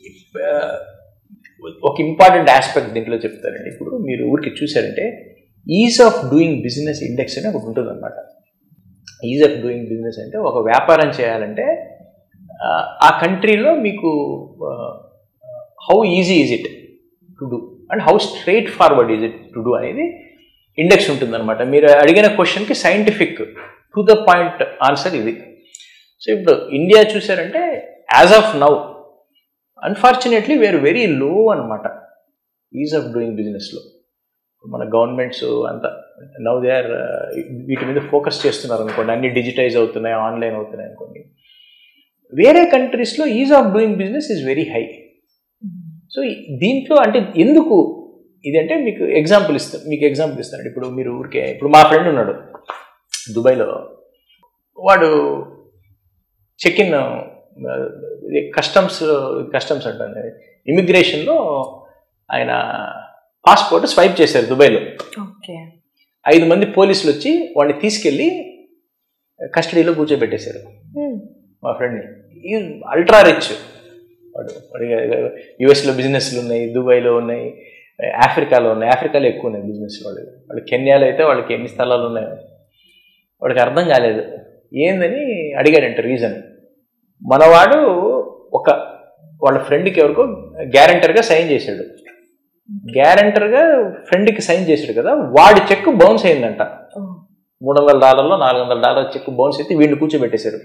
ఒక ఇంపార్టెంట్ ఆస్పెక్ట్ దీంట్లో చెప్తారండి ఇప్పుడు మీరు ఊరికి చూసారంటే ease of doing business index అని ఒకటి ఉంటుంది అనమాట ఈజ్ ఆఫ్ డూయింగ్ బిజినెస్ అంటే ఒక వ్యాపారం చేయాలంటే ఆ, ఆ కంట్రీలో మీకు how easy is it to do and how straight forward is it to do అనేది ఇండెక్స్ ఉంటుందన్నమాట మీరు అడిగిన క్వశ్చన్కి scientific to the point answer ఇది సో ఇప్పుడు ఇండియా చూసారంటే as of now unfortunately we're very low అనమాట ఈజ్ ఆఫ్ డూయింగ్ బిజినెస్లో మన గవర్నమెంట్స్ అంతా నవ్ దే ఆర్ వీటి మీద ఫోకస్ చేస్తున్నారు అనుకోండి అన్ని డిజిటైజ్ అవుతున్నాయి ఆన్లైన్ అవుతున్నాయి అనుకోండి వేరే కంట్రీస్లో ease of doing business is very high so దీంట్లో అంటే ఎందుకు ఇదంటే మీకు ఎగ్జాంపుల్ ఇస్తాను మీకు ఎగ్జాంపుల్ ఇస్తాను ఇప్పుడు మీరు ఊరికే ఇప్పుడు మా ఫ్రెండ్ ఉన్నాడు దుబాయ్లో వాడు చెక్ ఇన్ కస్టమ్స్ కస్టమ్స్ అంటాను ఇమిగ్రేషన్లో ఆయన పాస్పోర్ట్ స్వైప్ చేశారు దుబాయ్లో ఓకే ఐదు మంది పోలీసులు వచ్చి వాడిని తీసుకెళ్ళి కస్టడీలో కూర్చోబెట్టేశారు మా ఫ్రెండ్ని ఈ అల్ట్రా రిచ్ వాడు యుఎస్లో బిజినెస్లు ఉన్నాయి దుబాయ్లో ఉన్నాయి ఆఫ్రికాలో ఉన్నాయి ఆఫ్రికాలో ఎక్కువ ఉన్నాయి బిజినెస్ వాళ్ళు వాళ్ళు కెన్యాలో అయితే వాళ్ళకి ఎన్ని స్థలాలు ఉన్నాయో వాడికి అర్థం కాలేదు ఏందని అడిగాడంట రీజన్ మనవాడు ఒక వాళ్ళ ఫ్రెండ్కి ఎవరికో గ్యారంటర్గా సైన్ చేశాడు గ్యారంటర్గా ఫ్రెండ్కి సైన్ చేశాడు కదా వాడి చెక్ బౌన్స్ అయిందంట మూడు వందల డాలర్లో నాలుగు వందల డాలర్ చెక్ బౌన్స్ అయితే వీడిని కూర్చోబెట్టేశారు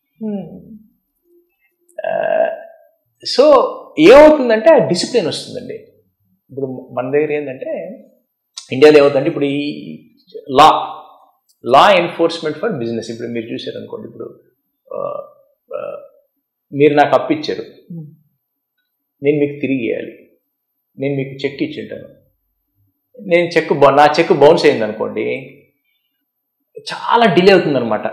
సో ఏమవుతుందంటే ఆ డిసిప్లిన్ వస్తుందండి ఇప్పుడు మన దగ్గర ఏంటంటే ఇండియాలో ఏమవుతుందంటే ఇప్పుడు ఈ law law enforcement for business ఇప్పుడు మీరు చూసారు అనుకోండి ఇప్పుడు ఆ, ఆ, మీరు నాకు అప్పు ఇచ్చారు నేను మీకు తిరిగి ఇవ్వాలి నేను మీకు చెక్ ఇచ్చింటాను నేను చెక్ బౌ- నా చెక్ బౌన్స్ అయింది అనుకోండి చాలా డిలే అవుతుందన్నమాట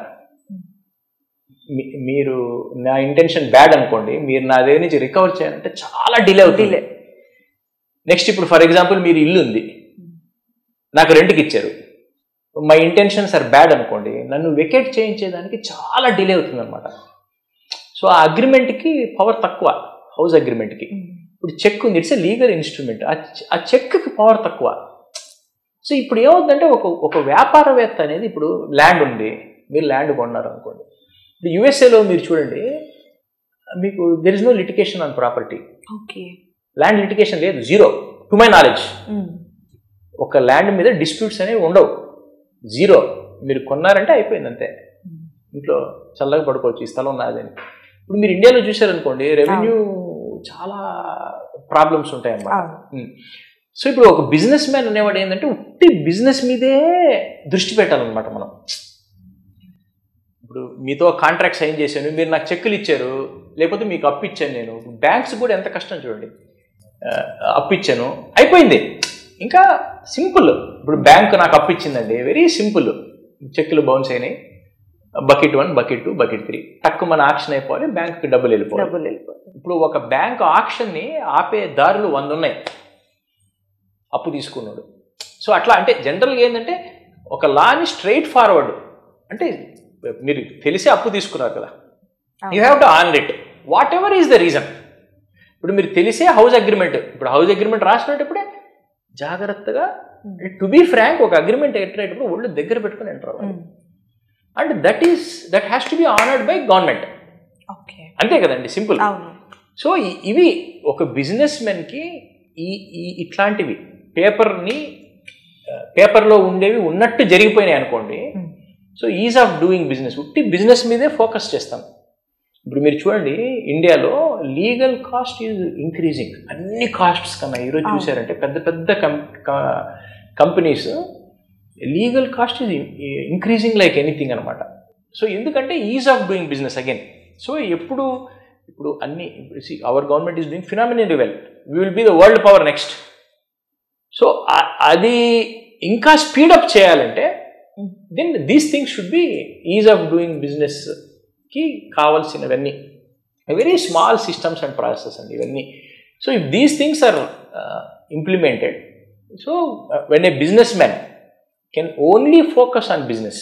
మీ- మీరు నా ఇంటెన్షన్ బ్యాడ్ అనుకోండి మీరు నా దగ్గర నుంచి రికవర్ చేయాలంటే చాలా డిలే అవుతుంది Delay. నెక్స్ట్ ఇప్పుడు ఫర్ ఎగ్జాంపుల్ మీరు ఇల్లు ఉంది నాకు రెంట్కి ఇచ్చారు మై ఇంటెన్షన్స్ ఆర్ బ్యాడ్ అనుకోండి నన్ను వెకేట్ చేయించేదానికి చాలా డిలే అవుతుంది అనమాట సో ఆ అగ్రిమెంట్కి పవర్ తక్కువ హౌస్ అగ్రిమెంట్కి ఇప్పుడు చెక్ ఉంది ఇట్స్ ఎ లీగల్ ఇన్స్ట్రుమెంట్ ఆ చెక్కి పవర్ తక్కువ సో ఇప్పుడు ఏమవుతుందంటే ఒక ఒక వ్యాపారవేత్త అనేది ఇప్పుడు ల్యాండ్ ఉంది మీరు ల్యాండ్ కొన్నారు అనుకోండి ఇప్పుడు యుఎస్ఏలో మీరు చూడండి మీకు there is no litigation on property okay land litigation లేదు జీరో టు మై నాలెడ్జ్ ఒక ల్యాండ్ మీద డిస్ప్యూట్స్ అనేవి ఉండవు జీరో మీరు కొన్నారంటే అయిపోయింది అంతే ఇంట్లో చల్లగా పడుకోవచ్చు ఈ స్థలం నాదని ఇప్పుడు మీరు ఇండియాలో చూసారనుకోండి రెవెన్యూ చాలా ప్రాబ్లమ్స్ ఉంటాయి అన్నమాట అవును. ఉమ్. సో ఇప్పుడు ఒక బిజినెస్ మ్యాన్ అనేవాడు ఏంటంటే ఉట్టి బిజినెస్ మీదే దృష్టి పెట్టాలన్నమాట మనం ఇప్పుడు మీతో కాంట్రాక్ట్ సైన్ చేశాను మీరు నాకు చెక్కులు ఇచ్చారు లేకపోతే మీకు అప్పు ఇచ్చాను నేను బ్యాంక్స్ కూడా ఎంత కష్టం చూడండి ఆ, అప్పు ఇచ్చాను అయిపోయింది ఇంకా సింపుల్ ఇప్పుడు బ్యాంక్ నాకు అప్పు ఇచ్చిందండి వెరీ సింపుల్ చెక్కులు బౌన్స్ అయినాయి bucket one bucket two bucket three తక్కువ మన ఆక్షన్ అయిపోవాలి బ్యాంక్కి డబ్బులు వెళ్ళిపోవాలి డబ్బులు వెళ్ళిపోతుంది ఇప్పుడు ఒక బ్యాంక్ ఆక్షన్ని ఆపే దారులు వంద ఉన్నాయి అప్పు తీసుకున్నాడు సో అట్లా అంటే జనరల్గా ఏంటంటే ఒక లాని స్ట్రైట్ ఫార్వర్డ్ అంటే మీరు తెలిసి అప్పు తీసుకున్నారు కదా you have to on it whatever is the reason ఇప్పుడు మీరు తెలిసే హౌస్ అగ్రిమెంట్ ఇప్పుడు హౌస్ అగ్రిమెంట్ రాసినప్పుడే జాగ్రత్తగా టు బీ ఫ్రాంక్ ఒక అగ్రిమెంట్ ఎట్టేటప్పుడు ఒళ్ళు దగ్గర పెట్టుకుని ఎంటర్ అవ్వాలి and that is that has to be honoured by government okay అంతే కదండి సింపుల్ అవును సో ఇ- ఇవి ఒక బిజినెస్ మెన్కి ఈ ఈ ఇట్లాంటివి పేపర్ని పేపర్లో ఉండేవి ఉన్నట్టు జరిగిపోయినాయి అనుకోండి so ease of doing business ఉట్టి బిజినెస్ మీదే ఫోకస్ చేస్తాం ఇప్పుడు మీరు చూడండి ఇండియాలో లీగల్ కాస్ట్ ఈజ్ ఇంక్రీజింగ్ అన్ని కాస్ట్స్ కన్నా ఈరోజు అవును. చూసారంటే పెద్ద పెద్ద companies legal cost is increasing like anything అనమాట సో ఎందుకంటే ease of doing business again so ఎప్పుడు ఇప్పుడు అన్ని our government is doing phenomenal well we will be the world power next so అది ఇంకా స్పీడప్ చేయాలంటే then these things should be ease of doing బిజినెస్కి కావాల్సినవన్నీ very small systems and process అండి ఇవన్నీ so if these things are implemented so when a business man can only focus on business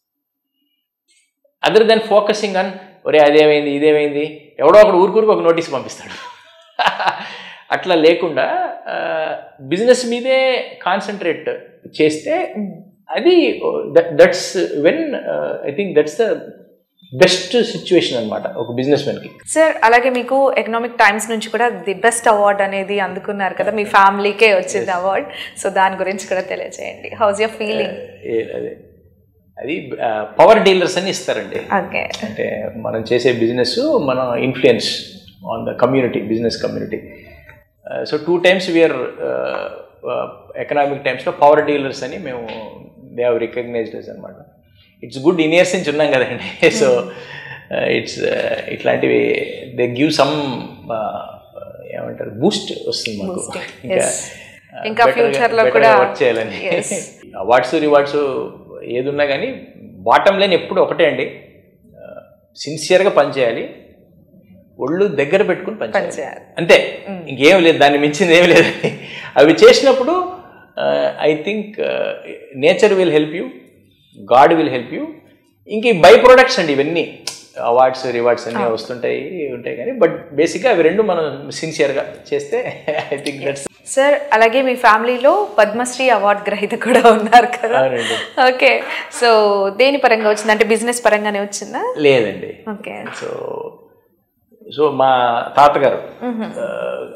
other than focusing on ఒరే అదేమైంది ఇదేమైంది ఎవడో ఒకడు ఊరికూరికి ఒక notice పంపిస్తాడు అట్లా లేకుండా బిజినెస్ మీదే కాన్సన్ట్రేట్ చేస్తే అది that's when I think that's the best situation అనమాట ఒక బిజినెస్ మ్యాన్కి సార్ అలాగే మీకు ఎకనామిక్ టైమ్స్ నుంచి కూడా ది బెస్ట్ అవార్డ్ అనేది అందుకున్నారు కదా మీ ఫ్యామిలీకే వచ్చింది అవార్డ్ సో దాని గురించి కూడా తెలియజేయండి హౌస్ యర్ ఫీలింగ్ అదే అది పవర్ డీలర్స్ అని ఇస్తారండి ఓకే అంటే మనం చేసే బిజినెస్ మన influence on the community business community so two times we're Economic టైమ్స్లో పవర్ డీలర్స్ అని మేము దే హ్యావ్ రికగ్నైజ్డ్ అనమాట ఇట్స్ గుడ్ ఇన్ ఇయర్స్ నుంచి ఉన్నాం కదండి సో ఇట్స్ ఇట్లాంటివి దే గివ్ సమ్ ఏమంటారు బూస్ట్ వస్తుంది మాకు Boosting, ఇంకా yes. ఇంకా future లో కూడా- వర్క్ చేయాలని Yes. అవార్డ్స్ రివార్డ్స్ ఏది ఉన్నా కానీ బాటం లేని ఎప్పుడు ఒకటే అండి సిన్సియర్గా పనిచేయాలి ఒళ్ళు దగ్గర పెట్టుకుని పనిచేయాలి పనిచేయాలి. అంతే ఇంకేం లేదు దాన్ని మించింది ఏం లేదు అవి చేసినప్పుడు I think nature will help you God will help you ఇంక ఈ బై ప్రొడక్ట్స్ అండి ఇవన్నీ అవార్డ్స్ రివార్డ్స్ అన్నీ వస్తుంటాయి ఉంటాయి కానీ బట్ బేసిక్గా అవి రెండు మనం సిన్సియర్గా చేస్తే ఐ థింక్ దట్స్ సార్ అలాగే మీ ఫ్యామిలీలో పద్మశ్రీ అవార్డ్ గ్రహీత కూడా ఉన్నారు కదా అవునండి. ఓకే సో దేని పరంగా వచ్చింది అంటే బిజినెస్ పరంగానే వచ్చిందా లేదండి ఓకే సో సో మా తాతగారు ఆ,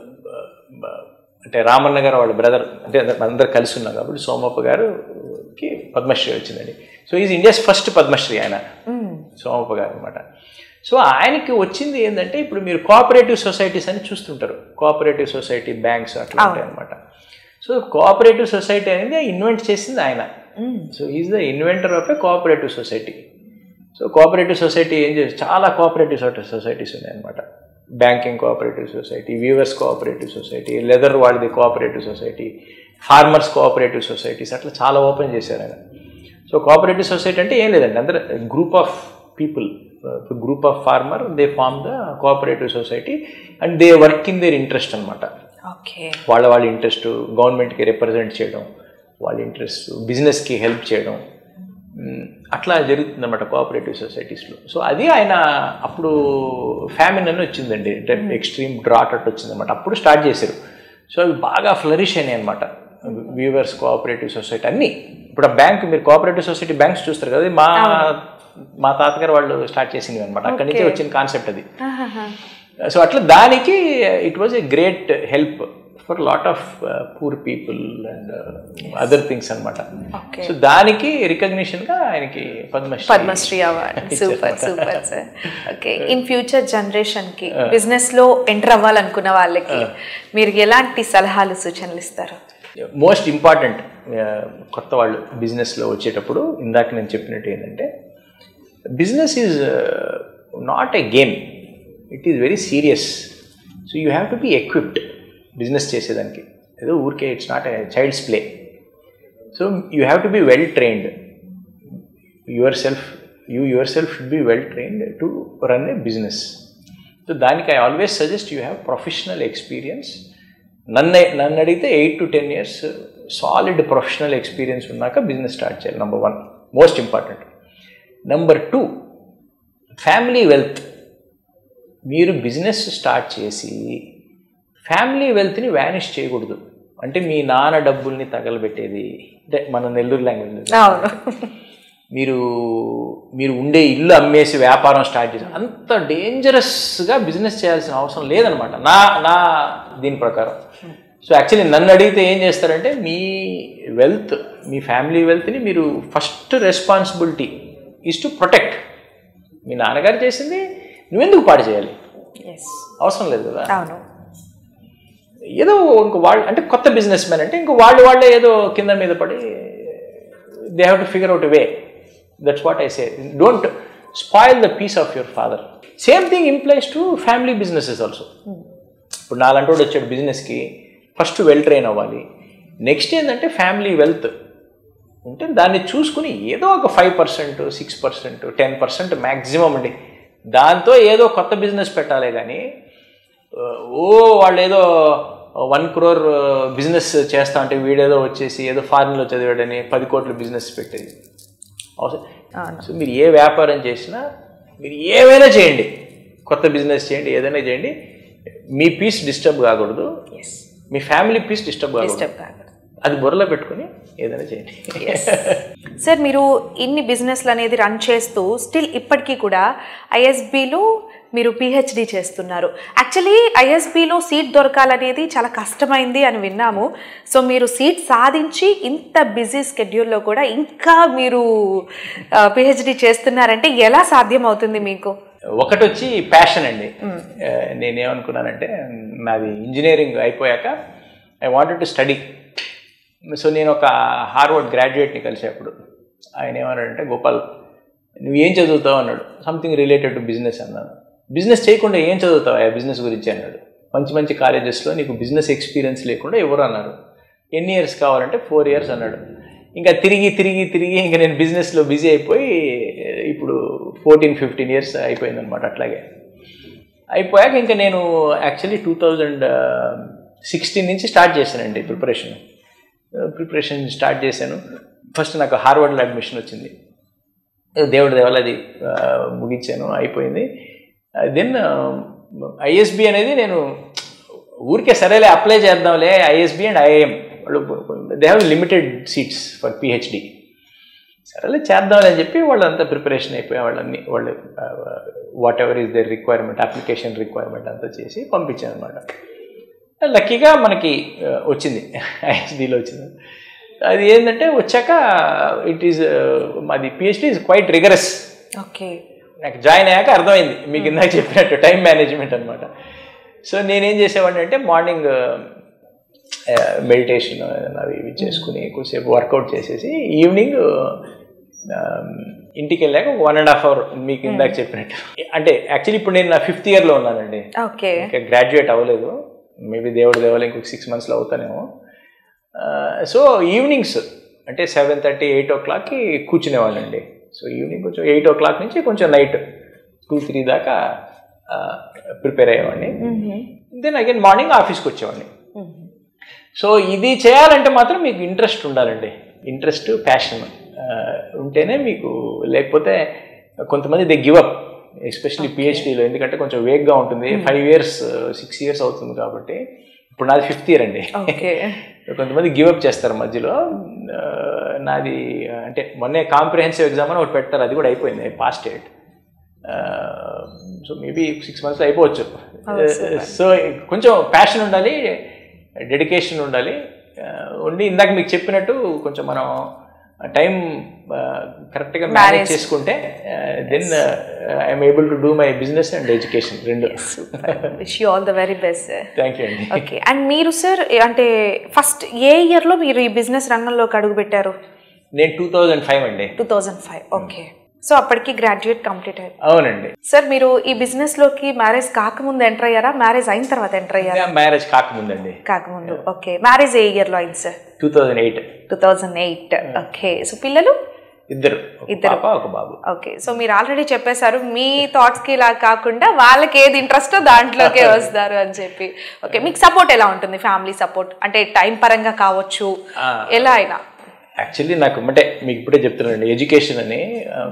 అంటే రామన్న గారు వాళ్ళ బ్రదర్ అంటే అందరు కలిసి ఉన్నాం కాబట్టి సోమప్ప గారుకి పద్మశ్రీ వచ్చిందండి so is India's first Padmashri ఆయన సోమప్ప గారు అనమాట సో ఆయనకి వచ్చింది ఏంటంటే ఇప్పుడు మీరు కోఆపరేటివ్ సొసైటీస్ అని చూస్తుంటారు కోఆపరేటివ్ సొసైటీ బ్యాంక్స్ అట్లా ఉంటాయి అనమాట సో కోఆపరేటివ్ సొసైటీ అనేది ఇన్వెంట్ చేసింది ఆయన so is the inventor of a cooperative society so cooperative society ఏం చేసి చాలా కోఆపరేటివ్ సొసైటీస్ ఉన్నాయన్నమాట banking cooperative society weavers cooperative society leather వాళ్ళది cooperative society farmers cooperative societies అట్లా చాలా ఓపెన్ చేశారు ఆయన సో కోఆపరేటివ్ సొసైటీ అంటే ఏం లేదండి అందరూ group of people group of farmer they form the cooperative society and they work in their interest అనమాట ఓకే వాళ్ళ వాళ్ళ ఇంట్రెస్ట్ గవర్నమెంట్కి రిప్రజెంట్ చేయడం వాళ్ళ ఇంట్రెస్ట్ బిజినెస్కి హెల్ప్ చేయడం మ్, అట్లా జరుగుతుంది అనమాట కోఆపరేటివ్ సొసైటీస్లో సో అది ఆయన అప్పుడు ఫ్యామిన్ అని వచ్చిందండి అంటే ఎక్స్ట్రీమ్ డ్రాట్ అట్ వచ్చిందన్నమాట అప్పుడు స్టార్ట్ చేశారు సో అవి బాగా ఫ్లరిష్ అయినాయి అనమాట వ్యూవర్స్ కోఆపరేటివ్ సొసైటీ అన్నీ ఇప్పుడు ఆ బ్యాంక్ మీరు కోఆపరేటివ్ సొసైటీ బ్యాంక్స్ చూస్తారు కదా అది మా మా తాతగారు వాళ్ళు స్టార్ట్ చేసినవి అనమాట అక్కడి నుంచే వచ్చిన కాన్సెప్ట్ అది సో అట్లా దానికి it was a great help for lot of poor people and other things అనమాట Okay. సో దానికి రికగ్నిషన్ గా ఆయనకి Padmashri Padmashri award super super sir okay in future generation కి బిజినెస్ లో ఎంటర్ అవ్వాలనుకున్న వాళ్ళకి మీరు ఎలాంటి సలహాలు సూచనలు ఇస్తారు మోస్ట్ ఇంపార్టెంట్ కొత్త వాళ్ళు బిజినెస్లో వచ్చేటప్పుడు ఇందాక నేను చెప్పినట్టు ఏంటంటే business is not a game it is very serious so you have to be equipped business చేసేదానికి ఏదో ఊరికే it's not a child's play so you have to be well trained yourself you yourself should be well trained to run a business so దానికి I always suggest you have professional experience నన్ను నన్ను అడిగితే eight to ten years solid professional experience ఉన్నాక business start చేయాలి number one most important number two family wealth మీరు business start చేసి family వెల్త్ని vanish చేయకూడదు అంటే మీ నాన్న డబ్బుల్ని తగలబెట్టేది అంటే మన నెల్లూరు లాంగ్వేజ్ అవును మీరు మీరు ఉండే ఇల్లు అమ్మేసి వ్యాపారం స్టార్ట్ చేసి అంత డేంజరస్గా బిజినెస్ చేయాల్సిన అవసరం లేదనమాట నా నా దీని ప్రకారం సో యాక్చువల్లీ నన్ను అడిగితే ఏం చేస్తారంటే మీ వెల్త్ మీ ఫ్యామిలీ వెల్త్ని మీరు first responsibility is to protect మీ నాన్నగారు చేసింది నువ్వెందుకు పాడు చేయాలి ఎస్ అవసరం లేదు కదా అవును ఏదో ఇంకో వాళ్ళు అంటే కొత్త బిజినెస్ మ్యాన్ అంటే ఇంకో వాళ్ళు వాళ్ళే ఏదో కింద మీద పడి they have to figure out way that's what I say don't spoil the peace of your father same thing implies to family businesses also ఇప్పుడు నాలంటోడు వచ్చాడు బిజినెస్కి ఫస్ట్ వెల్ ట్రైన్ అవ్వాలి నెక్స్ట్ ఏంటంటే ఫ్యామిలీ వెల్త్ ఉంటే దాన్ని చూసుకుని ఏదో ఒక five percent six percent ten percent maximum అండి దాంతో ఏదో కొత్త బిజినెస్ పెట్టాలి కానీ ఆ, ఓ వాళ్ళు ఏదో వన్ క్రోర్ బిజినెస్ చేస్తా అంటే వీడేదో వచ్చేసి ఏదో ఫారిన్లో చదివాడని పది కోట్ల బిజినెస్ పెట్టేది అవసరం సో మీరు ఏ వ్యాపారం చేసినా మీరు ఏమైనా చేయండి కొత్త బిజినెస్ చేయండి ఏదైనా చేయండి మీ పీస్ డిస్టర్బ్ కాకూడదు మీ ఫ్యామిలీ పీస్ డిస్టర్బ్ కాకూడదు అది బుర్రలో పెట్టుకుని ఏదైనా చేయండి సార్ మీరు ఇన్ని బిజినెస్లు అనేది రన్ చేస్తూ స్టిల్ ఇప్పటికీ కూడా ఐఎస్బిలో మీరు పిహెచ్డి చేస్తున్నారు యాక్చువల్లీ ఐఎస్బిలో సీట్ దొరకాలనేది చాలా కష్టమైంది అని విన్నాము సో మీరు సీట్ సాధించి ఇంత బిజీ స్కెడ్యూల్లో కూడా ఇంకా మీరు పిహెచ్డి చేస్తున్నారంటే ఎలా సాధ్యం అవుతుంది మీకు ఒకటి వచ్చి ప్యాషన్ అండి ఆ, నేనేమనుకున్నానంటే నాది ఇంజనీరింగ్ అయిపోయాక I wanted to study so నేను ఒక హార్వర్డ్ గ్రాడ్యుయేట్ని కలిసేప్పుడు ఆయన ఏమన్నాడంటే గోపాల్ నువ్వు ఏం చదువుతావు అన్నాడు సంథింగ్ రిలేటెడ్ టు బిజినెస్ అన్నాను బిజినెస్ చేయకుండా ఏం చదువుతావు ఆ బిజినెస్ గురించి అన్నాడు మంచి మంచి కాలేజెస్లో నీకు బిజినెస్ ఎక్స్పీరియన్స్ లేకుండా ఎవరు అన్నారు ఎన్ని ఇయర్స్ కావాలంటే ఫోర్ ఇయర్స్ అన్నాడు ఇంకా తిరిగి తిరిగి తిరిగి ఇంకా నేను బిజినెస్లో బిజీ అయిపోయి ఇప్పుడు ఫోర్టీన్ ఫిఫ్టీన్ ఇయర్స్ అయిపోయింది అనమాట అట్లాగే అయిపోయాక ఇంకా నేను యాక్చువల్లీ టూ థౌజండ్ సిక్స్టీన్ నుంచి స్టార్ట్ చేశానండి ప్రిపరేషన్ ప్రిపరేషన్ స్టార్ట్ చేశాను ఫస్ట్ నాకు హార్వర్డ్లో అడ్మిషన్ వచ్చింది దేవుడి దేవాల అది ఆ, ముగించాను అయిపోయింది దెన్ ఐఎస్బి అనేది నేను ఊరికే సరేలే అప్లై చేద్దాంలే ఐఎస్బి అండ్ ఐఐఎం వాళ్ళు they have limited seats for PhD సరేలే చేద్దాంలే అని చెప్పి వాళ్ళంతా ప్రిపరేషన్ అయిపోయి వాళ్ళన్ని వాళ్ళు whatever is their requirement application requirement అంతా చేసి పంపించాను అనమాట లక్కీగా మనకి ఆ, వచ్చింది ఐఎస్బిలో వచ్చింది అది ఏంటంటే వచ్చాక ఇట్ ఈస్ మాది PhD is quite rigorous okay నాకు జాయిన్ అయ్యాక అర్థమైంది మీకు ఇందాక చెప్పినట్టు టైం మేనేజ్మెంట్ అనమాట సో నేనేం చేసేవాడిని అంటే మార్నింగ్ మెడిటేషన్ అవి ఇవి చేసుకుని కొద్దిసేపు వర్కౌట్ చేసేసి ఈవినింగ్ ఇంటికి వెళ్ళాక వన్ అండ్ హాఫ్ అవర్ మీకు ఇందాక చెప్పినట్టు అంటే యాక్చువల్లీ ఇప్పుడు నేను నా ఫిఫ్త్ ఇయర్లో ఉన్నానండి ఓకే ఇంకా గ్రాడ్యుయేట్ అవ్వలేదు మేబీ దేవుడు దేవాలి ఇంకొక సిక్స్ మంత్స్లో అవుతానేమో సో ఈవినింగ్స్ అంటే సెవెన్ థర్టీ ఎయిట్ ఓ క్లాక్కి కూర్చునేవాళ్ళండి సో ఈవినింగ్ కొంచెం ఎయిట్ ఓ క్లాక్ నుంచి కొంచెం నైట్ టూ త్రీ దాకా ప్రిపేర్ అయ్యేవాడిని దెన్ అగైన్ మార్నింగ్ ఆఫీస్కి వచ్చేవాడిని సో ఇది చేయాలంటే మాత్రం మీకు ఇంట్రెస్ట్ ఉండాలండి ఇంట్రెస్ట్ ప్యాషన్ ఉంటేనే మీకు లేకపోతే కొంతమంది దే గివ్ అప్ ఎస్పెషల్లీ పిహెచ్డీలో ఎందుకంటే కొంచెం వేగ్గా ఉంటుంది ఫైవ్ ఇయర్స్ సిక్స్ ఇయర్స్ అవుతుంది కాబట్టి ఇప్పుడు నాది ఫిఫ్త్ ఇయర్ అండి ఓకే కొంతమంది గివ్ అప్ చేస్తారు మధ్యలో ఆ, నాది అంటే మొన్నే కాంప్రిహెన్సివ్ ఎగ్జామ్ అని ఒకటి పెడతారు అది కూడా అయిపోయింది past date so maybe six మంత్స్లో అయిపోవచ్చు సో కొంచెం ప్యాషన్ ఉండాలి డెడికేషన్ ఉండాలి ఆ, ఉండి ఇందాక మీకు చెప్పినట్టు కొంచెం మనం టైం కరెక్ట్గా మేనేజ్ చేసుకుంటే then I'm able to do my business and education రెండు wish you all the very best thank you అండి ఓకే అండ్ మీరు సార్ అంటే ఫస్ట్ ఏ ఇయర్లో మీరు ఈ బిజినెస్ రంగంలోకి అడుగు పెట్టారు నేను టూ థౌజండ్ ఫైవ్ అండి two thousand five okay so అప్పటికి గ్రాడ్యుయేట్ కంప్లీట్ అయ్యారు అవునండి సార్ మీరు ఈ బిజినెస్ లోకి మ్యారేజ్ కాకముందు ఎంటర్ అయ్యారా మ్యారేజ్ అయిన తర్వాత ఎంటర్ అయ్యారా మ్యారేజ్ కాకముందండి కాకముందు ఓకే మ్యారేజ్ ఏ ఇయర్ లో అయింది sir two thousand eight two thousand eight okay so పిల్లలు ఇద్దరు ఒక ఇద్దరు. పాప ఒక బాబు ఓకే సో మీరు ఆల్రెడీ చెప్పేశారు మీ థాట్స్ కి ఇలా కాకుండా వాళ్ళకి ఏది ఇంట్రెస్ట్ దాంట్లోకే వస్తారు అని చెప్పి ఓకే మీకు సపోర్ట్ ఎలా ఉంటుంది ఫ్యామిలీ సపోర్ట్ అంటే టైం పరంగా కావచ్చు ఎలా అయినా యాక్చువల్లీ నాకు అంటే మీకు ఇప్పుడే చెప్తున్నానండి ఎడ్యుకేషన్ అని um,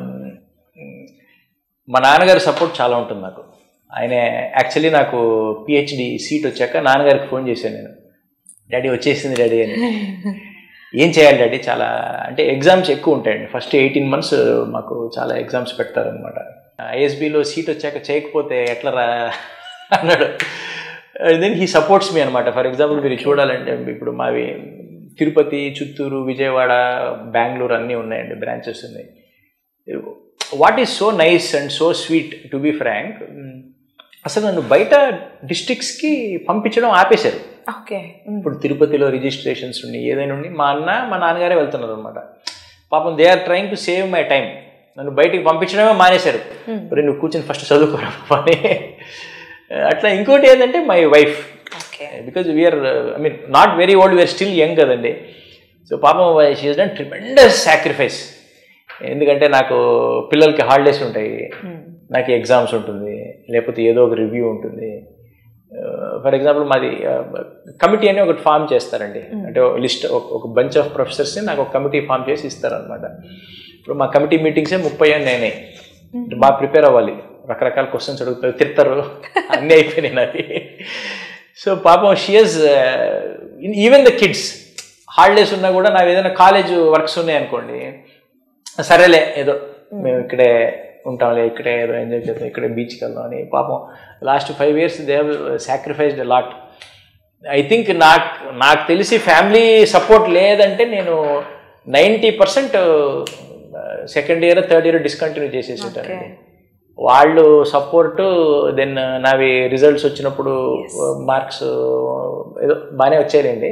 మా నాన్నగారి సపోర్ట్ చాలా ఉంటుంది నాకు ఆయన యాక్చువల్లీ నాకు పిహెచ్డి సీట్ వచ్చాక నాన్నగారికి ఫోన్ చేశాను నేను డాడీ వచ్చేసింది డాడీ అని ఏం చేయాలి డాడీ చాలా అంటే ఎగ్జామ్స్ ఎక్కువ ఉంటాయండి ఫస్ట్ ఎయిటీన్ మంత్స్ మాకు చాలా ఎగ్జామ్స్ పెడతారనమాట ఐఎస్బిలో సీట్ వచ్చాక చేయకపోతే ఎట్లా రా అన్నాడు దెన్ హీ సపోర్ట్స్ మీ అనమాట ఫర్ ఎగ్జాంపుల్ మీరు చూడాలంటే ఇప్పుడు మావి తిరుపతి చిత్తూరు విజయవాడ బెంగళూరు అన్నీ ఉన్నాయండి బ్రాంచెస్ ఉన్నాయి what is so nice and so sweet to be frank అసలు నన్ను బయట డిస్ట్రిక్ట్స్కి పంపించడం ఆపేశారు ఓకే ఇప్పుడు తిరుపతిలో రిజిస్ట్రేషన్స్ ఉన్నాయి ఏదైనా ఉండి మా అన్న మా నాన్నగారే వెళ్తున్నారు అనమాట పాపం they are trying to save my time నన్ను బయటికి పంపించడమే మానేశారు మరి నువ్వు కూర్చొని ఫస్ట్ చదువుకోరా అని అట్లా ఇంకోటి ఏంటంటే my wife okay because we're I mean not very old we're still young కదండి సో పాపం she has done tremendous sacrifice ఎందుకంటే నాకు పిల్లలకి హాలిడేస్ ఉంటాయి నాకు ఎగ్జామ్స్ ఉంటుంది లేకపోతే ఏదో ఒక రివ్యూ ఉంటుంది ఫర్ ఎగ్జాంపుల్ మాది కమిటీ అని ఒకటి ఫామ్ చేస్తారండి అంటే లిస్ట్ ఒక బంచ్ ఆఫ్ ప్రొఫెసర్స్ని నాకు ఒక కమిటీ ఫామ్ చేసి ఇస్తారనమాట ఇప్పుడు మా కమిటీ మీటింగ్సే ముప్పై అని నేనే అంటే బాగా ప్రిపేర్ అవ్వాలి రకరకాల క్వశ్చన్స్ అడుగుతారు తిడతారు అన్నీ అయిపోయినాయి నాది సో పాపం she's even the kids holidays ఉన్నా కూడా నాకు ఏదైనా కాలేజ్ వర్క్స్ ఉన్నాయి అనుకోండి సరేలే ఏదో మేము ఇక్కడే ఉంటాంలే ఇక్కడే ఏదో ఎంజాయ్ చేద్దాం ఇక్కడే బీచ్కి వెళ్దాం అని పాపం last five years they have sacrificed lot I think నాకు నాకు తెలిసి ఫ్యామిలీ సపోర్ట్ లేదంటే నేను ninety percent second year third year discontinue చేసేసింటానండి వాళ్ళు సపోర్ట్ దెన్ నావి రిజల్ట్స్ వచ్చినప్పుడు మార్క్స్ ఏదో బాగానే వచ్చాయండి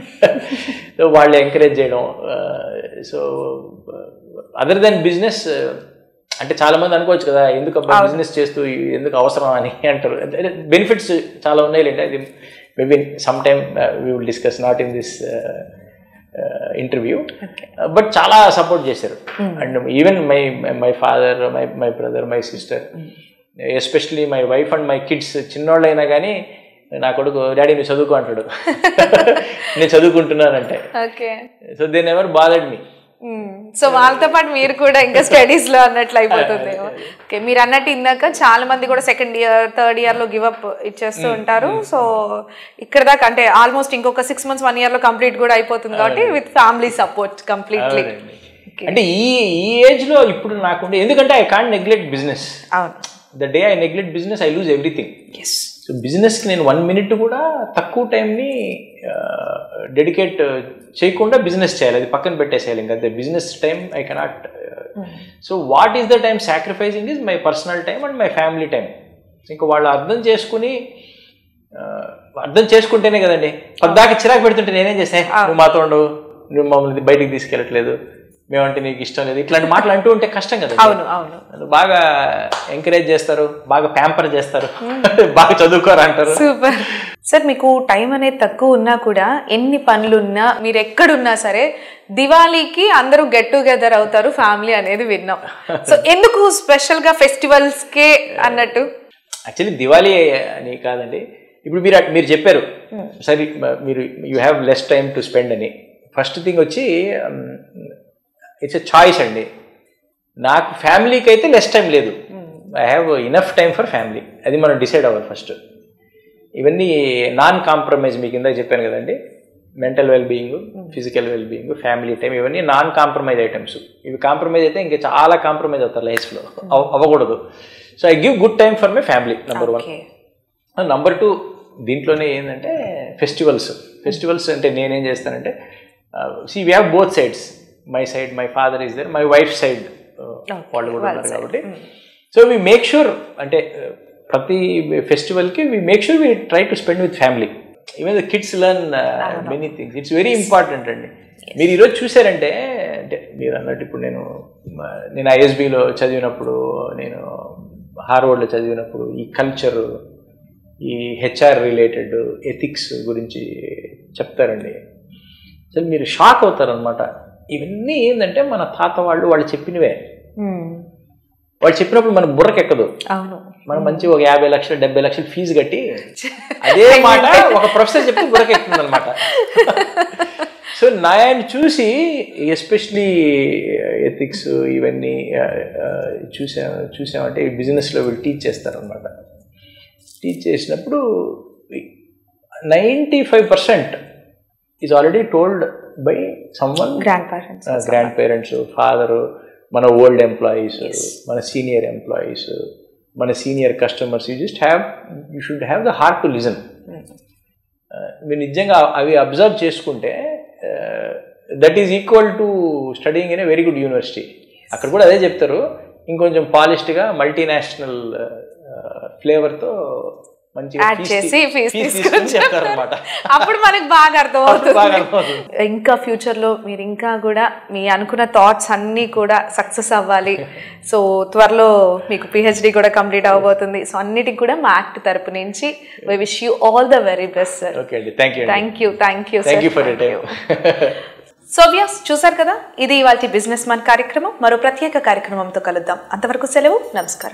సో వాళ్ళు ఎంకరేజ్ చేయడం సో అదర్ దెన్ బిజినెస్ అంటే చాలా మంది అనుకోవచ్చు కదా ఎందుకు అబ్బా బిజినెస్ చేస్తూ ఎందుకు అవసరం అని అంటారు బెనిఫిట్స్ చాలా ఉన్నాయిలేండి అది maybe some time we will discuss not in this interview but చాలా సపోర్ట్ చేశారు and even my my father my my brother my sister especially my wife and my kids చిన్నోళ్ళైనా కానీ నా కొడుకు డాడీ నువ్వు చదువుకో అంటాడు నేను చదువుకుంటున్నానంటే okay so they never bothered me so వాళ్ళతో పాటు మీరు కూడా ఇంకా స్టడీస్ లో అన్నట్లు అయిపోతుంది ఓకే మీరు అన్నట్టు ఇందాక చాలా మంది కూడా సెకండ్ ఇయర్ థర్డ్ ఇయర్ లో గివ్ అప్ ఇచ్చేస్తూ ఉంటారు సో ఇక్కడ దాకా అంటే ఆల్మోస్ట్ ఇంకొక సిక్స్ మంత్స్ వన్ ఇయర్ లో కంప్లీట్ కూడా అయిపోతుంది కాబట్టి విత్ ఫ్యామిలీ సపోర్ట్ కంప్లీట్లీ అవునండి. అంటే ఈ ఈ ఏజ్ లో ఇప్పుడు నాకుండే ఎందుకంటే ఐ కాంట్ నెగ్లెక్ట్ బిజినెస్ అవును the day I neglect business I lose everything so బిజినెస్కి నేను వన్ మినిట్ కూడా తక్కువ టైంని డెడికేట్ చేయకుండా బిజినెస్ చేయాలి అది పక్కన పెట్టేసేయాలి ఇంకా అదే business time I cannot so what is the time sacrificing is my personal time and my family time ఇంకా వాళ్ళు అర్థం చేసుకుని ఆ, అర్థం చేసుకుంటేనే కదండి పద్దాకి చిరాకు పెడుతుంటే నేనేం చేస్తే నువ్వు మాతో ఉండవు నువ్వు మమ్మల్ని బయటికి తీసుకెళ్ళట్లేదు మేమంటే నీకు ఇష్టం లేదు ఇట్లాంటి మాటలు అంటూ ఉంటే కష్టం కదా అవును అవును నన్ను బాగా ఎంకరేజ్ చేస్తారు బాగా ప్యాంపర్ చేస్తారు బాగా చదువుకోరు అంటారు సూపర్ సార్ మీకు టైం అనేది తక్కువ ఉన్నా కూడా ఎన్ని పనులున్నా మీరు ఎక్కడున్నా సరే దివాళీకి అందరూ గెట్ టుగెదర్ అవుతారు ఫ్యామిలీ అనేది విన్నాం సో ఎందుకు స్పెషల్ గా ఫెస్టివల్స్ కే అన్నట్టు యాక్చువల్లీ దివాళీ అని కాదండి ఇప్పుడు మీరు మీరు చెప్పారు సరే మ- మీరు you have less time to spend అని ఫస్ట్ థింగ్ వచ్చి ఇట్స్ ఎ చాయిస్ అండి నాకు ఫ్యామిలీకి అయితే లెస్ టైం లేదు I have enough time for family అది మనం డిసైడ్ అవ్వాలి ఫస్ట్ ఇవన్నీ నాన్ కాంప్రమైజ్ మీకు ఇందాక చెప్పాను కదండి mental well being physical well being family time ఇవన్నీ నాన్ కాంప్రమైజ్ ఐటమ్స్ ఇవి కాంప్రమైజ్ అయితే ఇంకా చాలా కాంప్రమైజ్ అవుతారు లైఫ్లో అవ్వకూడదు so I give good time for my family number one okay number two దీంట్లోనే ఏంటంటే ఫెస్టివల్స్ ఫెస్టివల్స్ అంటే నేనేం చేస్తానంటే see we have both sides my side my father is there my wife side వాళ్ళు కూడా ఉన్నారు కాబట్టి సో వీ మేక్ షూర్ అంటే uh, ప్రతి ఫెస్టివల్కి we make sure we try to spend with family even the kids learn many things it's very important అండి మీరు ఈరోజు చూసారంటే అంటే మీరు అన్నట్టు ఇప్పుడు నేను మ- నేను ఐఎస్బిలో చదివినప్పుడు నేను హార్వర్డ్లో చదివినప్పుడు ఈ కల్చర్ ఈ హెచ్ఆర్ రిలేటెడ్ ఎథిక్స్ గురించి చెప్తారండి అసలు మీరు షాక్ అవుతారనమాట ఇవన్నీ ఏంటంటే మన తాత వాళ్ళు వాళ్ళు చెప్పినవే వాళ్ళు చెప్పినప్పుడు మన బుర్రకెక్కదు అవును మనం మంచి ఒక యాభై లక్షలు డెబ్బై లక్షలు ఫీజు కట్టి అదే మాట ఒక ప్రొఫెసర్ చెప్తే బుర్రకెక్కుతుంది అనమాట సో నాయన్ని చూసి ఎస్పెషలీ ఎథిక్స్ ఇవన్నీ ఆ, ఆ, చూసా చూసామంటే బిజినెస్లో వీళ్ళు టీచ్ చేస్తారనమాట టీచ్ చేసినప్పుడు ninety five percent is already told by someone grandparents grandparents father మన ఓల్డ్ ఎంప్లాయీస్ మన సీనియర్ ఎంప్లాయీస్ మన senior customers you just have you should have the heart to listen మీరు నిజంగా అవి observe చేసుకుంటే that is equal to studying in a very good university అక్కడ కూడా అదే చెప్తారు ఇంకొంచెం పాలిష్డ్గా మల్టీనేషనల్ ఫ్లేవర్తో మంచిగా యాడ్ fees చేసి తీ- ఫీజు fees తీసుకొని తీసుకొని చెప్తారన్నమాట. అప్పుడు మనకు బాగా అప్పుడు బాగా అర్థమవుతుంది అర్థమవుతుంది. ఇంకా ఫ్యూచర్లో మీరు ఇంకా కూడా మీ అనుకున్న థాట్స్ అన్నీ కూడా సక్సెస్ అవ్వాలి సో త్వరలో మీకు పిహెచ్డి కూడా కంప్లీట్ అవ్వబోతుంది సో అన్నిటికి కూడా మా యాక్ట్ తరపు నుంచి we wish you all the very best sir okay అండి thank you thank you thank you thank you for your time so వ్యాస్ చూసారు కదా ఇది ఇవాళ బిజినెస్ మ్యాన్ కార్యక్రమం మరో ప్రత్యేక కార్యక్రమంతో కలుద్దాం అంతవరకు సెలవు నమస్కారం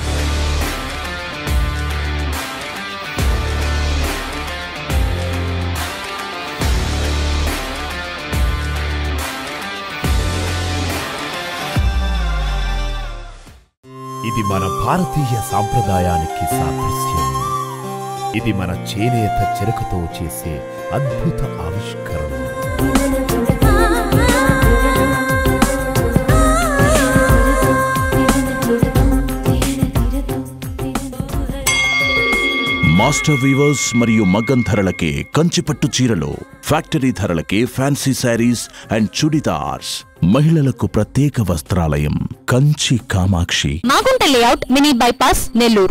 ఇది మన భారతీయ సాంప్రదాయానికి సాదృశ్యం ఇది మన చేనేత చెరకుతో చేసే అద్భుత ఆవిష్కరణ మాస్టర్ వీవర్స్ మరియు మగ్గం ధరలకే కంచిపట్టు చీరలు ఫ్యాక్టరీ ధరలకే ఫ్యాన్సీ శారీస్ అండ్ చుడిదార్స్ మహిళలకు ప్రత్యేక వస్త్రాలయం Kanchi Kamakshi Magunta layout mini bypass Nellore